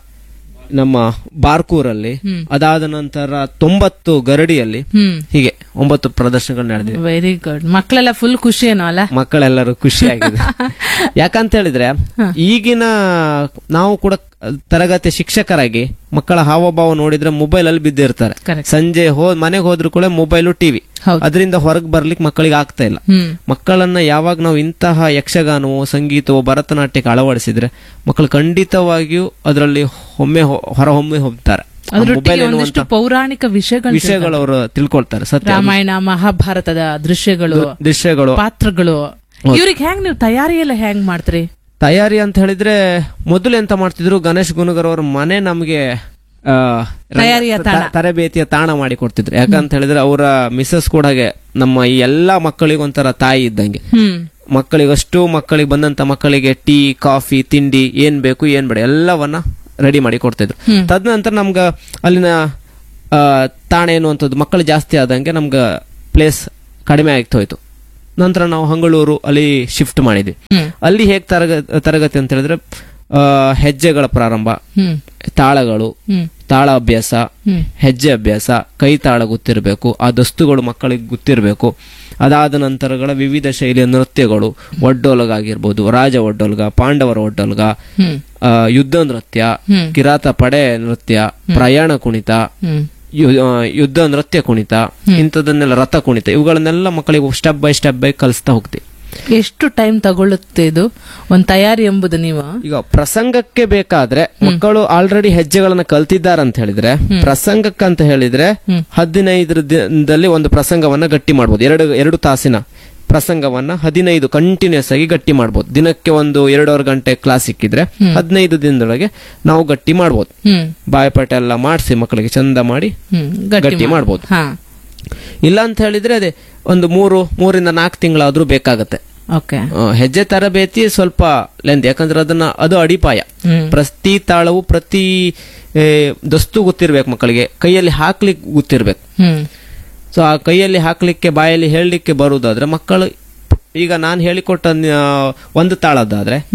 ನಮ್ಮ ಬಾರ್ಕೂರಲ್ಲಿ ಅದಾದ ನಂತರ ತೊಂಬತ್ತು ಗರಡಿಯಲ್ಲಿ ಹ್ಮ್ ಹೀಗೆ ಒಂಬತ್ತು ಪ್ರದರ್ಶನಗಳು ನಡೆದಿವೆ ವೆರಿ ಗುಡ್ ಮಕ್ಕಳೆಲ್ಲ ಫುಲ್ ಖುಷಿ ಏನೋ ಅಲ್ಲ ಮಕ್ಕಳೆಲ್ಲರೂ ಖುಷಿಯಾಗಿದೆ ಯಾಕಂತ ಹೇಳಿದ್ರೆ ಈಗಿನ ನಾವು ಕೂಡ ತರಗತಿ ಶಿಕ್ಷಕರಾಗಿ ಮಕ್ಕಳ ಹಾವಭಾವ ನೋಡಿದ್ರೆ ಮೊಬೈಲ್ ಅಲ್ಲಿ ಬಿದ್ದಿರ್ತಾರೆ Correct. ಸಂಜೆ ಹೋ ಮನೆಗೆ ಹೋದ್ರು ಕೂಡ ಮೊಬೈಲು ಟಿವಿ ಹೌದು. ಅದರಿಂದ ಹೊರಗೆ ಬರ್ಲಿಕ್ಕೆ ಮಕ್ಕಳಿಗೆ ಆಗ್ತಾ ಇಲ್ಲ ಹ್ಮ್ ಮಕ್ಕಳನ್ನ ಯಾವಾಗ ನಾವು ಇಂತಹ ಯಕ್ಷಗಾನವೋ ಸಂಗೀತವೋ ಭರತನಾಟ್ಯಕ್ಕೆ ಅಳವಡಿಸಿದ್ರೆ ಮಕ್ಕಳು ಖಂಡಿತವಾಗಿಯೂ ಅದರಲ್ಲಿ ಒಮ್ಮೆ ಹೊರಹೊಮ್ಮೆ ಹೋಗ್ತಾರೆ ಆ ಅದ್ರೊಟ್ಟಿಗೆ ಮೊಬೈಲ್ ಒಂದಿಷ್ಟು ಎನ್ನುವಂತ ಪೌರಾಣಿಕ ವಿಷಯಗಳು ವಿಷಯಗಳು ಅವರು ತಿಳ್ಕೊಳ್ತಾರೆ ಸತ್ಯ ರಾಮಾಯಣ ಮಹಾಭಾರತದ ದೃಶ್ಯಗಳು ದೃಶ್ಯಗಳು ಪಾತ್ರಗಳು ಇವ್ರಿಗೆ ಹೆಂಗ್ ನೀವು ತಯಾರಿ ಎಲ್ಲ ಹೆಂಗ್ ಮಾಡ್ತೀರಿ ತಯಾರಿ ಅಂತ ಹೇಳಿದ್ರೆ ಮೊದಲು ಎಂತ ಮಾಡ್ತಿದ್ರು ಗಣೇಶ್ ಗುನುಗರ್ ಅವ್ರ ಮನೆ ನಮಗೆ ಆ, ರಂಗ- ತಯಾರಿಯ ತಾಣ. ತ- ತರಬೇತಿಯ ತಾಣ ಮಾಡಿ ಕೊಡ್ತಿದ್ರು ಯಾಕಂತ ಹೇಳಿದ್ರೆ ಅವರ ಮಿಸಸ್ ಕೂಡ ಹಾಗೆ ನಮ್ಮ ಈ ಎಲ್ಲಾ ಮಕ್ಕಳಿಗೆ ಒಂಥರ ತಾಯಿ ಇದ್ದಂಗೆ ಹ್ಮ್ ಮಕ್ಕಳಿಗಷ್ಟು ಮಕ್ಕಳಿಗೆ ಬಂದಂತ ಮಕ್ಕಳಿಗೆ ಟೀ ಕಾಫಿ ತಿಂಡಿ ಏನ್ ಬೇಕು ಏನ್ ಬೇಡ ಎಲ್ಲವನ್ನ ರೆಡಿ ಮಾಡಿ ಕೊಡ್ತಿದ್ರು ತದನಂತರ ನಮ್ಗ ಅಲ್ಲಿನ ಆ, ತಾಣ ಎನ್ನುವಂಥದ್ದು ಮಕ್ಕಳು ಜಾಸ್ತಿ ಆದಂಗೆ ನಮ್ಗ ಪ್ಲೇಸ್ ಕಡಿಮೆ ಆಗ್ತಾ ಹೋಯ್ತು ನಂತರ ನಾವು ಹಂಗಳೂರು ಅಲ್ಲಿ ಶಿಫ್ಟ್ ಮಾಡಿದ್ವಿ ಹ್ಮ್ ಅಲ್ಲಿ ಹೇಗ್ ತರಗ ತರಗತಿ ಅಂತ ಹೇಳಿದ್ರೆ ಆ, ಹೆಜ್ಜೆಗಳ ಪ್ರಾರಂಭ ಹ್ಮ್ ತಾಳಗಳು ಹ್ಮ್ ತಾಳ ಅಭ್ಯಾಸ ಹ್ಮ್ ಹೆಜ್ಜೆ ಅಭ್ಯಾಸ ಕೈ ತಾಳ ಗೊತ್ತಿರಬೇಕು ಆ ದಸ್ತುಗಳು ಮಕ್ಕಳಿಗೆ ಗೊತ್ತಿರಬೇಕು ಅದಾದ ನಂತರಗಳ ವಿವಿಧ ಶೈಲಿಯ ನೃತ್ಯಗಳು ಒಡ್ಡೋಲಗ ಆಗಿರ್ಬೋದು ರಾಜ ಒಡ್ಡೋಲ್ಗ ಪಾಂಡವರ ಒಡ್ಡೋಲ್ಗ ಹ್ಮ್ ಆ, ಯುದ್ಧ ನೃತ್ಯ ಹ್ಮ್. ಕಿರಾತ ಪಡೆ ನೃತ್ಯ ಪ್ರಯಾಣ ಕುಣಿತ ಹ್ಮ್ ಯು- ಆ, ಯುದ್ಧ ನೃತ್ಯ ಕುಣಿತ ಇಂಥದನ್ನೆಲ್ಲ ರಥ ಕುಣಿತ ಇವುಗಳನ್ನೆಲ್ಲ ಮಕ್ಕಳಿಗೆ ಸ್ಟೆಪ್ ಬೈ ಸ್ಟೆಪ್ ಬೈ ಕಲಿಸ್ತಾ ಹೋಗ್ತೀವಿ ಎಷ್ಟು ಟೈಮ್ ತಗೊಳ್ಳುತ್ತೆ ಇದು ಒಂದ್ ತಯಾರಿ ಎಂಬುದು ನೀವು ಈಗ ಪ್ರಸಂಗಕ್ಕೆ ಬೇಕಾದ್ರೆ ಮಕ್ಕಳು ಆಲ್ರೆಡಿ ಹೆಜ್ಜೆಗಳನ್ನ ಕಲ್ತಿದ್ದಾರೆ ಅಂತ ಹೇಳಿದ್ರೆ ಪ್ರಸಂಗಕ್ಕೆ ಅಂತ ಹೇಳಿದ್ರೆ ಹದಿನೈದರ ದಿನದಲ್ಲಿ ಒಂದು ಪ್ರಸಂಗವನ್ನ ಗಟ್ಟಿ ಮಾಡ್ಬೋದು ಎರಡು ಎರಡು ತಾಸಿನ ಪ್ರಸಂಗವನ್ನ ಹದಿನೈದು ಕಂಟಿನ್ಯೂಸ್ ಆಗಿ ಗಟ್ಟಿ ಮಾಡ್ಬೋದು ದಿನಕ್ಕೆ ಒಂದು ಎರಡೂವರೆ ಗಂಟೆ ಕ್ಲಾಸ್ ಸಿಕ್ಕಿದ್ರೆ ಹದಿನೈದು ದಿನದೊಳಗೆ ನಾವು ಗಟ್ಟಿ ಮಾಡ್ಬೋದು ಹ್ಮ್ ಬಾಯಪಾಠ ಎಲ್ಲ ಮಾಡಿಸಿ ಮಕ್ಕಳಿಗೆ ಚಂದ ಮಾಡಿ ಹ್ಮ್ ಗಟ್ಟಿ ಮಾಡ್ಬೋದು ಹಾ ಇಲ್ಲ ಅಂತ ಹೇಳಿದ್ರೆ ಅದೇ ಒಂದು ಮೂರು ಮೂರಿಂದ ನಾಲ್ಕು ತಿಂಗಳಾದ್ರೂ ಬೇಕಾಗತ್ತೆ ಓಕೆ ಆ, ಹೆಜ್ಜೆ ತರಬೇತಿ ಸ್ವಲ್ಪ ಲೆಂತ್ ಯಾಕಂದ್ರೆ ಅದನ್ನ ಅದು ಅಡಿಪಾಯ ಹ್ಮ್ ಪ್ರತಿ ತಾಳವು ಪ್ರತಿ ಏ, ದಸ್ತು ಗೊತ್ತಿರ್ಬೇಕು ಮಕ್ಕಳಿಗೆ ಕೈಯಲ್ಲಿ ಹಾಕ್ಲಿಕ್ಕೆ ಗೊತ್ತಿರ್ಬೇಕು ಹ್ಮ್ ಸೊ ಆ ಕೈಯಲ್ಲಿ ಹಾಕ್ಲಿಕ್ಕೆ ಬಾಯಲ್ಲಿ ಹೇಳಲಿಕ್ಕೆ ಬರುವುದಾದ್ರೆ ಮಕ್ಕಳು ಈಗ ನಾನು ಹೇಳಿಕೊಟ್ಟ ಆ, ಒಂದು ತಾಳದ್ದಾದ್ರೆ ಹ್ಮ್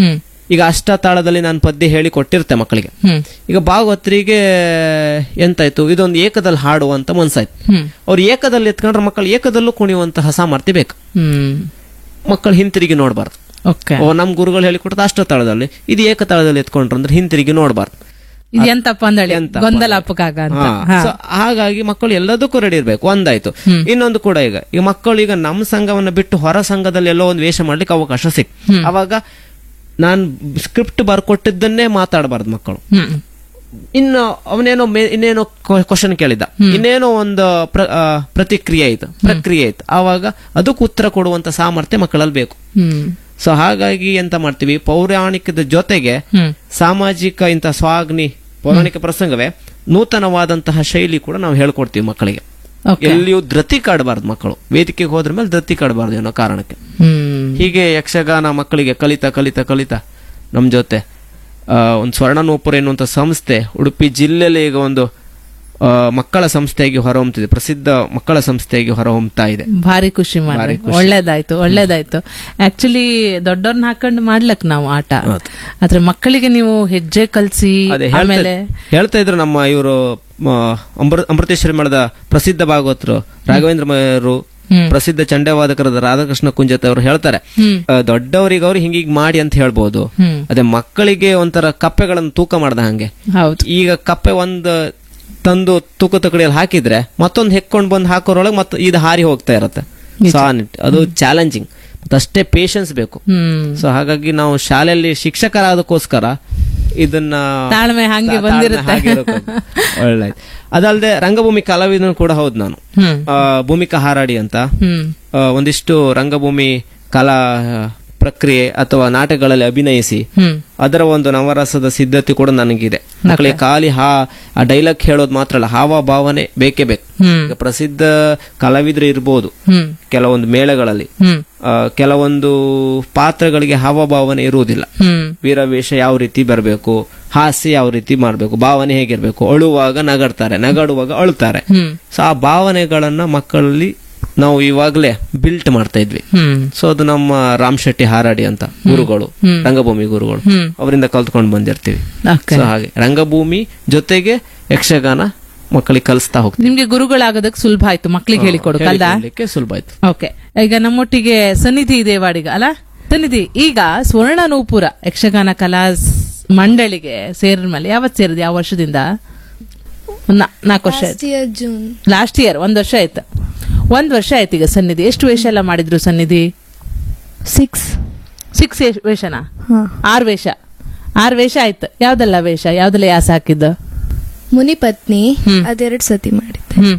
ಈಗ ಅಷ್ಟತಾಳದಲ್ಲಿ ನಾನು ಪದ್ಯ ಹೇಳಿ ಕೊಟ್ಟಿರ್ತೆ ಮಕ್ಕಳಿಗೆ ಹ್ಮ್ ಈಗ ಭಾಗವತರಿಗೆ ಎಂತಾಯ್ತು ಇದೊಂದು ಏಕದಲ್ಲಿ ಹಾಡುವಂತ ಮನ್ಸಾಯ್ತು ಹ್ಮ್ ಅವ್ರು ಏಕದಲ್ಲಿ ಎತ್ಕೊಂಡ್ರೆ ಮಕ್ಕಳು ಏಕದಲ್ಲೂ ಕುಣಿಯುವಂತಹ ಸಾಮರ್ಥ್ಯ ಬೇಕು ಹ್ಮ್ ಮಕ್ಕಳು ಹಿಂತಿರುಗಿ ನೋಡಬಾರ್ದು ಓಕೆ ಓ ನಮ್ ಗುರುಗಳು ಹೇಳಿಕೊಟ್ಟದ ಅಷ್ಟತಾಳದಲ್ಲಿ ಇದು ಏಕತಾಳದಲ್ಲಿ ಎತ್ಕೊಂಡ್ರು ಅಂದ್ರೆ ಹಿಂತಿರುಗಿ ನೋಡಬಾರ್ದು ಇದು ಎಂತಪ್ಪ ಅಂದಳಿ ಎಂತಪ್ಪ ಗೊಂದಲಾಪಕ್ಕಾಗ ಅಂತ ಹಾ. ಹಾಗಾಗಿ ಮಕ್ಕಳು ಎಲ್ಲದಕ್ಕೂ ರೆಡಿ ಇರ್ಬೇಕು ಒಂದಾಯ್ತು ಇನ್ನೊಂದು ಕೂಡ ಈಗ ಈ ಮಕ್ಕಳು ಈಗ ನಮ್ಮ ಸಂಘವನ್ನ ಬಿಟ್ಟು ಹೊರ ಸಂಘದಲ್ಲಿ ಎಲ್ಲೋ ಒಂದು ವೇಷ ಮಾಡ್ಲಿಕ್ಕೆ ಅವಕಾಶ ಸಿಕ್ ಅವಾಗ ನಾನ್ ಸ್ಕ್ರಿಪ್ಟ್ ಬರ್ಕೊಟ್ಟಿದ್ದನ್ನೇ ಮಾತಾಡಬಾರ್ದು ಮಕ್ಕಳು ಹ್ಮ್ ಇನ್ನು ಅವನೇನೋ ಮೇ- ಇನ್ನೇನೋ ಕ್ವಶನ್ ಕೇಳಿದ ಇನ್ನೇನೋ ಒಂದು ಪ್ರ- ಆ, ಪ್ರತಿಕ್ರಿಯೆ ಆಯ್ತು ಪ್ರಕ್ರಿಯೆ ಆಯ್ತು ಆವಾಗ ಅದಕ್ಕೆ ಉತ್ತರ ಕೊಡುವಂತ ಸಾಮರ್ಥ್ಯ ಮಕ್ಕಳಲ್ಲಿ ಬೇಕು ಹ್ಮ್ ಸೊ ಹಾಗಾಗಿ ಎಂತ ಮಾಡ್ತೀವಿ ಪೌರಾಣಿಕದ ಜೊತೆಗೆ ಹ್ಮ್ ಸಾಮಾಜಿಕ ಇಂಥ ಸ್ವಾಗ್ನಿ ಪೌರಾಣಿಕ ಪ್ರಸಂಗವೇ ನೂತನವಾದಂತಹ ಶೈಲಿ ಕೂಡ ನಾವು ಹೇಳ್ಕೊಡ್ತೀವಿ ಮಕ್ಕಳಿಗೆ ಓಕೆ ಎಲ್ಲಿಯೂ ಧೃತಿ ಕಾಡಬಾರ್ದು ಮಕ್ಕಳು ವೇದಿಕೆಗೆ ಹೋದ್ರ ಮೇಲೆ ಧೃತಿ ಕಾಡಬಾರ್ದು ಅನ್ನೋ ಕಾರಣಕ್ಕೆ ಹ್ಮ್ ಹೀಗೆ ಯಕ್ಷಗಾನ ಮಕ್ಕಳಿಗೆ ಕಲಿತಾ ಕಲಿತಾ ಕಲಿತಾ ನಮ್ಮ ಜೊತೆ ಆ, ಒಂದು ಸ್ವರ್ಣನೂಪುರ ಎನ್ನುವಂಥ ಸಂಸ್ಥೆ ಉಡುಪಿ ಜಿಲ್ಲೆಯಲ್ಲಿ ಈಗ ಒಂದು ಆ, ಮಕ್ಕಳ ಸಂಸ್ಥೆಯಾಗಿ ಹೊರಹೊಮ್ಮುತ್ತಿದೆ ಪ್ರಸಿದ್ಧ ಮಕ್ಕಳ ಸಂಸ್ಥೆಯಾಗಿ ಹೊರಹೊಮ್ಮತಾ ಇದೆ ಭಾರಿ ಖುಷಿ ಮಾಡಿ ಒಳ್ಳೇದಾಯ್ತು ಒಳ್ಳೇದಾಯ್ತು ಆಕ್ಚುಲಿ ದೊಡ್ಡವ್ರನ್ನ ಹಾಕೊಂಡು ಮಾಡ್ಲಕ್ ನಾವು ಆಟ ಆದ್ರೆ ಮಕ್ಕಳಿಗೆ ನೀವು ಹೆಜ್ಜೆ ಕಲ್ಸಿ ಅದೇ ಹೇಳ್ತಾ- ಆಮೇಲೆ ಹೇಳ್ತಾ ಇದ್ರು ನಮ್ಮ ಇವರು ಅಮೃತೇಶ್ವರಿ ಮಠದ ಪ್ರಸಿದ್ಧ ಭಾಗವತರು ರಾಘವೇಂದ್ರ ಮಯರು ಹ್ಮ್. ಪ್ರಸಿದ್ಧ ಚಂಡವಾದಕರಾದ ರಾಧಾಕೃಷ್ಣ ಕುಂಜತ್ ಅವರು ಹೇಳ್ತಾರೆ ಹ್ಮ್ ಆ, ದೊಡ್ಡವರಿಗೆ ಅವ್ರು ಹಿಂಗೀಗ್ ಮಾಡಿ ಅಂತ ಹೇಳ್ಬೋದು ಹ್ಮ್ ಅದೇ ಮಕ್ಕಳಿಗೆ ಒಂಥರ ಕಪ್ಪೆಗಳನ್ನು ತೂಕ ಮಾಡ್ದ ಹಂಗೆ ಹೌದು ಈಗ ಕಪ್ಪೆ ಒಂದು ತಂದು ತೂಕ ತಕಡಿಯಲ್ಲಿ ಹಾಕಿದ್ರೆ ಮತ್ತೊಂದು ಹೆಕ್ಕೊಂಡು ಬಂದು ಹಾಕೋರೊಳಗೆ ಮತ್ತೆ ಇದು ಹಾರಿ ಹೋಗ್ತಾ ಇರತ್ತೆ ಸಾನಿಟ್ ಅದು ಚಾಲೆಂಜಿಂಗ್ ಅಷ್ಟೇ ಪೇಶನ್ಸ್ ಬೇಕು ಹ್ಮ್ ಸೊ ಹಾಗಾಗಿ ನಾವು ಶಾಲೆಯಲ್ಲಿ ಶಿಕ್ಷಕರಾದಕ್ಕೋಸ್ಕರ ಇದನ್ನ ತಾಳ್ಮೆ ಹಂಗೆ ತಾ- ಬಂದಿರುತ್ತೆ. ತಾಳ್ಮೆ ಹಾಗೆ ಇರಬೇಕು. ಒಳ್ಳೆದು ಅದಲ್ಲದೆ ರಂಗಭೂಮಿ ಕಲಾವಿದನು ಕೂಡ ಹೌದು ನಾನು ಹ್ಮ್ ಆ, ಭೂಮಿಕಾ ಹಾರಾಡಿ ಅಂತ ಹ್ಮ್ ಆ, ಒಂದಿಷ್ಟು ರಂಗಭೂಮಿ ಕಲಾ ಪ್ರಕ್ರಿಯೆ ಅಥವಾ ನಾಟಕಗಳಲ್ಲಿ ಅಭಿನಯಿಸಿ ಹ್ಮ್ ಅದರ ಒಂದು ನವರಸದ ಸಿದ್ಧತೆ ಕೂಡ ನನಗಿದೆ ಮಕ್ಕಳಿಗೆ ಖಾಲಿ ಹಾ ಆ ಡೈಲಾಗ್ ಹೇಳೋದು ಮಾತ್ರ ಅಲ್ಲ ಹಾವ ಭಾವನೆ ಬೇಕೇ ಬೇಕು ಹ್ಮ್ ಈಗ ಪ್ರಸಿದ್ಧ ಕಲಾವಿದರು ಇರ್ಬೋದು ಹ್ಮ್ ಕೆಲವೊಂದು ಮೇಳಗಳಲ್ಲಿ ಹ್ಮ್ ಆ, ಕೆಲವೊಂದು ಪಾತ್ರಗಳಿಗೆ ಹಾವಭಾವನೆ ಇರುವುದಿಲ್ಲ ಹ್ಮ್ ವೀರವೇಷ ಯಾವ ರೀತಿ ಬರಬೇಕು ಹಾಸ್ಯ ಯಾವ ರೀತಿ ಮಾಡಬೇಕು ಭಾವನೆ ಹೇಗಿರ್ಬೇಕು ಅಳುವಾಗ ನಗಡ್ತಾರೆ ನಗಾಡುವಾಗ ಅಳುತ್ತಾರೆ ಹ್ಮ್ ಸೊ ಆ ಭಾವನೆಗಳನ್ನ ಮಕ್ಕಳಲ್ಲಿ ನಾವು ಇವಾಗಲೇ ಬಿಲ್ಟ್ ಮಾಡ್ತಾ ಇದ್ವಿ ಹ್ಮ್ ಸೊ ಅದು ನಮ್ಮ ರಾಮ್ ಶೆಟ್ಟಿ ಹಾರಾಡಿ ಅಂತ ಗುರುಗಳು ಹ್ಮ್. ರಂಗಭೂಮಿ ಗುರುಗಳು ಹ್ಮ್ ಅವರಿಂದ ಕಲ್ತ್ಕೊಂಡು ಬಂದಿರ್ತೀವಿ ಓಕೆ ಸೊ ಹಾಗೆ ರಂಗಭೂಮಿ ಜೊತೆಗೆ ಯಕ್ಷಗಾನ ಮಕ್ಕಳಿಗೆ ಕಲಿಸ್ತಾ ಹೋಗ್ತೀವಿ ನಿಮ್ಗೆ ಗುರುಗಳಾಗೋದಕ್ ಸುಲಭ ಆಯ್ತು ಮಕ್ಳಿಗೆ ಹೇಳಿಕೊಡು ಕಲ್ದ ಹೇಳಿಕೊಡ್ಲಿಕ್ಕೆ ಸುಲಭ ಆಯ್ತು ಓಕೆ ಈಗ ನಮ್ಮೊಟ್ಟಿಗೆ ಸನ್ನಿಧಿ ಇದೆ ವಾಡಿಗ ಅಲ್ಲ ಸನ್ನಿಧಿ ಈಗ ಸ್ವರ್ಣ ನೂಪುರ ಯಕ್ಷಗಾನ ಕಲಾ ಸ್- ಮಂಡಳಿಗೆ ಸೇರಿದ ಮೇಲೆ ಯಾವತ್ ಸೇರಿದ ಯಾವ ವರ್ಷದಿಂದ ನಾ- ನಾಲ್ಕು ವರ್ಷ ಆಯ್ತು ಇಯರ್ ಜೂನ್ ಲಾಸ್ಟ್ ಇಯರ್ ಒಂದ್ ವರ್ಷ ಆಯ್ತು ಒಂದ್ ವರ್ಷ ಆಯ್ತು ಈಗ ಸನ್ನಿಧಿ ಎಷ್ಟು ವೇಷ ಎಲ್ಲ ಮಾಡಿದ್ರು ಸನ್ನಿಧಿ ಸಿಕ್ಸ್ ಸಿಕ್ಸ್ ವೇಷನಾ ಹಾ ಆರ್ ವೇಷ ಆರ್ ವೇಷ ಆಯ್ತು ಯಾವ್ದೆಲ್ಲ ವೇಷ ಯಾವ್ದೆಲ್ಲ ಯಾಸ ಹಾಕಿದ್ದು ಮುನಿಪತ್ನಿ ಹ್ಮ್. ಅದೆರಡು ಸತಿ ಮಾಡಿದ್ದೆ ಹ್ಮ್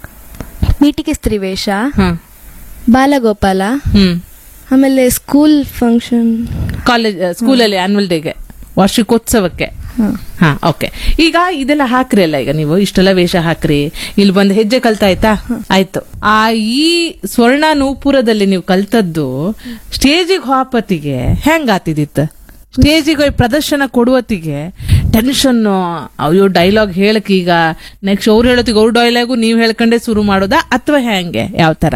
ಮೀಟಿಗೆ ಸ್ತ್ರೀವೇಷ ಹ್ಮ್ ಬಾಲಗೋಪಾಲ ಹ್ಮ್ ಆಮೇಲೆ ಸ್ಕೂಲ್ ಫಂಕ್ಷನ್ ಕಾಲೇಜ್ ಸ್ಕೂಲಲ್ಲಿ ಆನ್ಯುವಲ್ ಡೇಗೆ ವಾರ್ಷಿಕೋತ್ಸವಕ್ಕೆ ಹಾ ಓಕೆ ಈಗ ಇದೆಲ್ಲ ಹಾಕ್ರಿ ಅಲ್ಲ ಈಗ ನೀವು ಇಷ್ಟೆಲ್ಲ ವೇಷ ಹಾಕ್ರಿ ಇಲ್ಲಿ ಬಂದು ಹೆಜ್ಜೆ ಕಲ್ತಾಯ್ತಾ ಆಯ್ತು ಆ ಈ ಸ್ವರ್ಣ ನೂಪುರದಲ್ಲಿ ನೀವು ಕಲ್ತದ್ದು ಸ್ಟೇಜಿಗೆ ಹೋಪತ್ತಿಗೆ ಹೆಂಗ್ ಆತಿದಿತ್ತು ಸ್ಟೇಜಿಗೆ ಹೋಗಿ ಪ್ರದರ್ಶನ ಕೊಡುವತ್ತಿಗೆ ಟೆನ್ಷನ್ ಅಯ್ಯೋ ಡೈಲಾಗ್ ಹೇಳಕ್ ಈಗ ನೆಕ್ಸ್ಟ್ ಅವ್ರು ಹೇಳೋತ್ತಿಗೆ ಅವ್ರ ಡೈಲಾಗು ನೀವು ಹೇಳ್ಕೊಂಡೇ ಶುರು ಮಾಡೋದಾ ಅಥವಾ ಹೆಂಗೆ ಯಾವ ತರ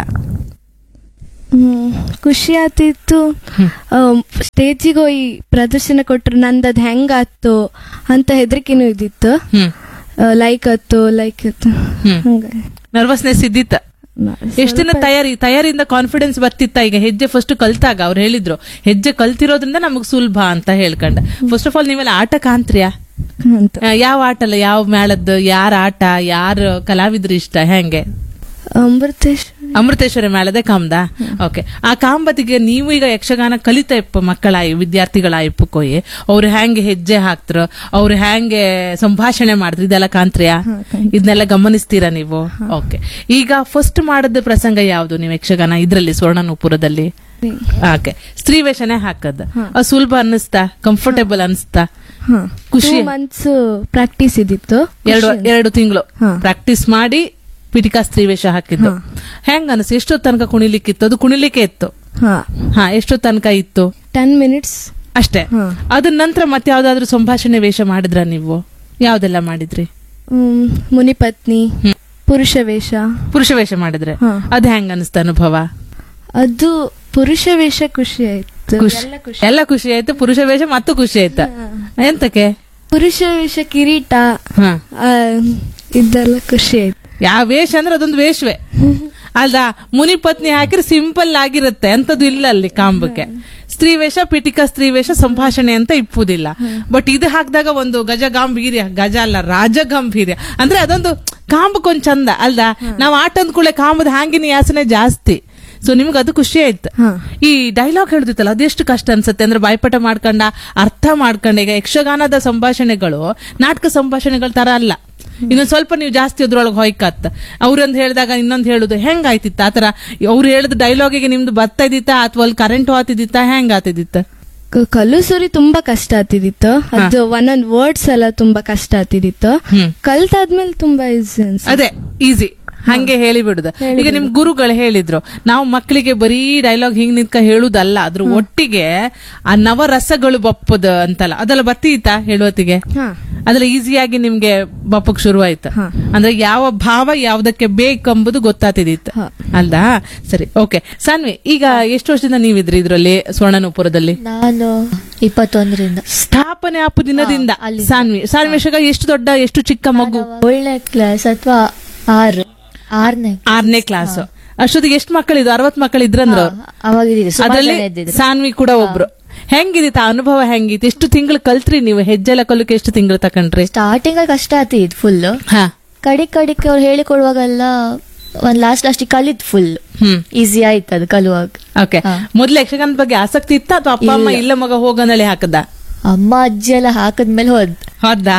ಖುಷಿ ಆತಿತ್ತು ಸ್ಟೇಜಿಗೆ ಹೋಗಿ ಪ್ರದರ್ಶನ ಕೊಟ್ರು ನಂದದ್ ಹೆಂಗಾತು ಅಂತ ಹೆದರಿಕೆನೂ ಇದ್ದಿತ್ತು ಹ್ಮ್ ಲೈಕ್ ಆತು ಲೈಕ್ ಆತು ಹ್ಮ್. ಹಂಗ ನರ್ವಸ್ನೆಸ್ ಇದ್ದಿತ್ತ ಎಷ್ಟು ದಿನ ತಯಾರಿ ತಯಾರಿಯಿಂದ ಕಾನ್ಫಿಡೆನ್ಸ್ ಬರ್ತಿತ್ತ ಈಗ ಹೆಜ್ಜೆ ಫಸ್ಟ್ ಕಲ್ತಾಗ ಅವ್ರು ಹೇಳಿದ್ರು ಹೆಜ್ಜೆ ಕಲ್ತಿರೋದ್ರಿಂದ ನಮಗ್ ಸುಲಭ ಅಂತ ಹೇಳ್ಕೊಂಡ ಫಸ್ಟ್ ಆಫ್ ಆಲ್ ನೀವೆಲ್ಲ ಆಟ ಕಾಂತ್ರಿಯಾ ಅಂತ ಆ, ಯಾವ ಆಟ ಅಲ್ಲ ಯಾವ ಮೇಳದ್ದು ಯಾರ ಆಟ ಯಾರ ಕಲಾವಿದ್ರು ಇಷ್ಟ ಹೆಂಗೆ ಅಮೃತೇಶ್ ಅಮೃತೇಶ್ವರಿ ಮೇಳದೆ ಕಾಮ್ದ ಓಕೆ ಆ ಕಾಂಬತಿಗೆ ನೀವು ಈಗ ಯಕ್ಷಗಾನ ಕಲಿತಾ ಇಪ್ಪ ಮಕ್ಕಳಾಯಿ ವಿದ್ಯಾರ್ಥಿಗಳಾಯಿಪ್ಪು ಕೊಯ್ ಅವ್ರು ಹೆಂಗೆ ಹೆಜ್ಜೆ ಹಾಕ್ತ್ರ ಅವ್ರು ಹೆಂಗೆ ಸಂಭಾಷಣೆ ಮಾಡಿದ್ರು ಇದೆಲ್ಲ ಕಾಂತ್ರಿಯಾ ಇದನ್ನೆಲ್ಲ ಗಮನಿಸ್ತೀರಾ ನೀವು ಓಕೆ ಈಗ ಫಸ್ಟ್ ಮಾಡದ ಪ್ರಸಂಗ ಯಾವ್ದು ನೀವು ಯಕ್ಷಗಾನ ಇದ್ರಲ್ಲಿ ಸ್ವರ್ಣನೂಪುರದಲ್ಲಿ ಓಕೆ ಸ್ತ್ರೀ ವೇಷನೇ ಹಾಕದ್ ಅದು ಸುಲಭ ಅನ್ನಿಸ್ತಾ ಕಂಫರ್ಟೇಬಲ್ ಅನ್ಸ್ತಾ ಖುಷಿ ಮಂತ್ಸ್ ಪ್ರಾಕ್ಟೀಸ್ ಇದ್ದಿತ್ತು ಎರಡು ಎರಡು ತಿಂಗಳು ಹಾ. ಪ್ರಾಕ್ಟೀಸ್ ಮಾಡಿ ಪಿಟಿಕಾ ಸ್ತ್ರೀ ವೇಷ ಹಾಕಿದ್ದು ಹೆಂಗ ಅನಸ್ ಎಷ್ಟೋ ತನಕ ಕುಣಿಲಿಕ್ಕಿತ್ತು ಅದು ಕುಣಿಲಿಕ್ಕೆ ಇತ್ತು ಹಾ ಹಾ ಎಷ್ಟೋ ತನಕ ಇತ್ತು ಟೆನ್ ಮಿನಿಟ್ಸ್ ಅಷ್ಟೇ ಹಾ. ಅದ್ರ ನಂತರ ಮತ್ತೆ ಯಾವ್ದಾದ್ರು ಸಂಭಾಷಣೆ ವೇಷ ಮಾಡಿದ್ರ ನೀವು ಯಾವ್ದೆಲ್ಲ ಮಾಡಿದ್ರಿ ಮುನಿಪತ್ನಿ ಹ್ಮ್. ಪುರುಷ ವೇಷ ಪುರುಷ ವೇಷ ಮಾಡಿದ್ರೆ ಹಾ. ಅದ್ ಹೆಂಗ ಅನಿಸ್ತ ಅನುಭವ ಅದು ಪುರುಷ ವೇಷ ಖುಷಿ ಆಯ್ತು ಆಯ್ತು ಖುಷಿ ಎಲ್ಲ ಖುಷಿ ಎಲ್ಲ ಖುಷಿ ಆಯ್ತು ಪುರುಷ ವೇಷ ಮತ್ತು ಖುಷಿ ಆಯ್ತಾ ಎಂತಕ್ಕೆ ಪುರುಷ ವೇಷ ಕಿರೀಟ ಹ ಆ, ಇದೆಲ್ಲ ಖುಷಿ ಆಯ್ತು ಯಾವ ವೇಷ ಅಂದ್ರೆ ಅದೊಂದು ವೇಷವೇ ಅಲ್ದ ಮುನಿ ಪತ್ನಿ ಹಾಕಿದ್ರೆ ಸಿಂಪಲ್ ಆಗಿರುತ್ತೆ ಎಂತದ್ದು ಇಲ್ಲ ಅಲ್ಲಿ ಕಾಂಬಕ್ಕೆ ಸ್ತ್ರೀ ವೇಷ ಪಿಟಿಕ ಸ್ತ್ರೀ ವೇಷ ಸಂಭಾಷಣೆ ಅಂತ ಇಪ್ಪುದಿಲ್ಲ ಬಟ್ ಇದು ಹಾಕಿದಾಗ ಒಂದು ಗಜ ಗಾಂಭೀರ್ಯ ಗಜ ಅಲ್ಲ ರಾಜ ಗಾಂಭೀರ್ಯ ಅಂದ್ರೆ ಅದೊಂದು ಕಾಂಬಕ್ಕೊಂದ್ ಚಂದ ಅಲ್ದ ನಾವು ಆಟ ಅಂದ್ಕೂಳೆ ಕಾಂಬದ ಹಾಂಗಿನ ಯಾಸನೆ ಜಾಸ್ತಿ ಸೊ ನಿಮ್ಗೆ ಅದು ಖುಷಿ ಆಯ್ತು ಹಾ. ಈ ಡೈಲಾಗ್ ಹೇಳ್ದಿತ್ತಲ್ಲ ಅದೆಷ್ಟು ಕಷ್ಟ ಅನ್ಸುತ್ತೆ ಅಂದ್ರೆ ಬಾಯ್ಪಾಠ ಮಾಡ್ಕೊಂಡ ಅರ್ಥ ಮಾಡ್ಕೊಂಡ ಈಗ ಯಕ್ಷಗಾನದ ಸಂಭಾಷಣೆಗಳು ನಾಟಕ ಸಂಭಾಷಣೆಗಳ ತರ ಅಲ್ಲ ಇನ್ನೊಂದ್ ಸ್ವಲ್ಪ ನೀವು ಜಾಸ್ತಿ ಅದ್ರೊಳಗೆ ಹೊಯ್ಕತ್ತ ಅವ್ರೊಂದ್ ಹೇಳಿದಾಗ ಇನ್ನೊಂದ್ ಹೇಳುದು ಹೆಂಗ್ ಆಯ್ತಿತ್ತ ಆತರ ಅವ್ರು ಹೇಳಿದ ಡೈಲಾಗಿಗೆ ನಿಮ್ದು ಬರ್ತಾ ಇದ್ದಿತ್ತ ಅಥವಾ ಅಲ್ಲಿ ಕರೆಂಟ್ ಹೋಗ್ತಿದ್ದಿತ್ತ ಹೆಂಗ್ ಆತಿದ್ದಿತ್ತ ಕ- ಕಲಿಸೋರಿ ತುಂಬಾ ಕಷ್ಟ ಆಗ್ತಿದಿತ್ತು ಅದು ಒಂದೊಂದ್ ವರ್ಡ್ಸ್ ಎಲ್ಲ ತುಂಬಾ ಕಷ್ಟ ಆಗ್ತಿದಿತ್ತು ಹ್ಮ್. ಕಲ್ತಾದ್ಮೇಲೆ ತುಂಬಾ ಈಸಿ ಅನ್ಸ ಅದೇ ಈಸಿ ಹಂಗೆ ಹೇಳಿ ಬಿಡುದ ಈಗ ನಿಮ್ ಗುರುಗಳು ಹೇಳಿದ್ರು ನಾವು ಮಕ್ಕಳಿಗೆ ಬರೀ ಡೈಲಾಗ್ ಹಿಂಗ್ ನಿಂತ್ಕ ಹೇಳುದಲ್ಲ ಅದ್ರ ಒಟ್ಟಿಗೆ ಆ ನವರಸಗಳು ಬಪ್ಪದ ಅಂತಲ್ಲ ಅದೆಲ್ಲ ಬರ್ತೀತಾ ಹೇಳುವತ್ತಿಗೆ ಹಾ ಅದ್ರಲ್ಲಿ ಈಸಿಯಾಗಿ ನಿಮ್ಗೆ ಬಪ್ಪಕ್ ಶುರುವಾಯ್ತು ಹಾ. ಅಂದ್ರೆ ಯಾವ ಭಾವ ಯಾವ್ದಕ್ಕೆ ಬೇಕೆಂಬುದು ಗೊತ್ತಾತಿದಿತ್ತು ಹಾ. ಅಲ್ದಾ ಸರಿ ಓಕೆ ಸಾನ್ವಿ ಈಗ ಎಷ್ಟು ವರ್ಷದಿಂದ ನೀವಿದ್ರಿ ಇದ್ರಲ್ಲಿ ಸ್ವರ್ಣನೂಪುರದಲ್ಲಿ ನಾನು ಇಪ್ಪತ್ತೊಂದರಿಂದ ಸ್ಥಾಪನೆ ಆಪು ದಿನದಿಂದ ಹಾ, ಅಲ್ಲಿಂದ. ಸಾನ್ವಿ ಸಾನ್ವೇಶಗ ಎಷ್ಟು ದೊಡ್ಡ ಎಷ್ಟು ಚಿಕ್ಕ ಮಗು ಏಳನೇ ಕ್ಲಾಸ್ ಅಥವಾ ಆರು ಆರನೇ ಆರನೇ ಕ್ಲಾಸ್ ಅಷ್ಟೊತ್ತಿಗೆ ಎಷ್ಟು ಮಕ್ಕಳಿದ್ರು ಅರವತ್ ಮಕ್ಕಳು ಇದ್ರಂದ್ರ ಅವಾಗ ಇದ್ದಿದ್ದು, ಸುಮಾರು ಅದ್ರಲ್ಲಿ ಜನ ಇದ್ದಿದ್ರು. ಸಾನ್ವಿ ಕೂಡ ಒಬ್ರು ಹೆಂಗಿದಿತ್ತ ಅನುಭವ ಹೆಂಗಿತ್ತು ಎಷ್ಟು ತಿಂಗಳು ಕಲ್ತ್ರಿ ನೀವು ಹೆಜ್ಜೆಲ್ಲ ಕಲಿಕೆ ಎಷ್ಟು ತಿಂಗಳು ತಕೊಂಡ್ರಿ ಸ್ಟಾರ್ಟಿಂಗ್ ಕಷ್ಟ ಆತಿದ್ ಫುಲ್ ಹಾ ಕಡಿಕ್ ಕಡಿಕ್ ಅವ್ರು ಹೇಳಿಕೊಡುವಾಗೆಲ್ಲ ಒಂದ್ ಲಾಸ್ಟ್ ಲಾಸ್ಟ್ ಕಲಿತ್ ಫುಲ್ ಹ್ಮ್ ಈಸಿ ಆಯ್ತು ಅದು ಕಲುವಾಗ ಓಕೆ ಹಾ. ಮೊದ್ಲು ಯಕ್ಷಗಾನದ ಬಗ್ಗೆ ಆಸಕ್ತಿ ಇತ್ತ ಅಥವಾ ಅಪ್ಪ ಅಮ್ಮ ಇಲ್ಲ ಮಗ ಹೋಗಂದಳಿ ಹಾಕದ ಅಮ್ಮ ಅಜ್ಜಿ ಎಲ್ಲ ಹಾಕದ್ಮೇಲೆ ಹೋದ್ ಹೌದಾ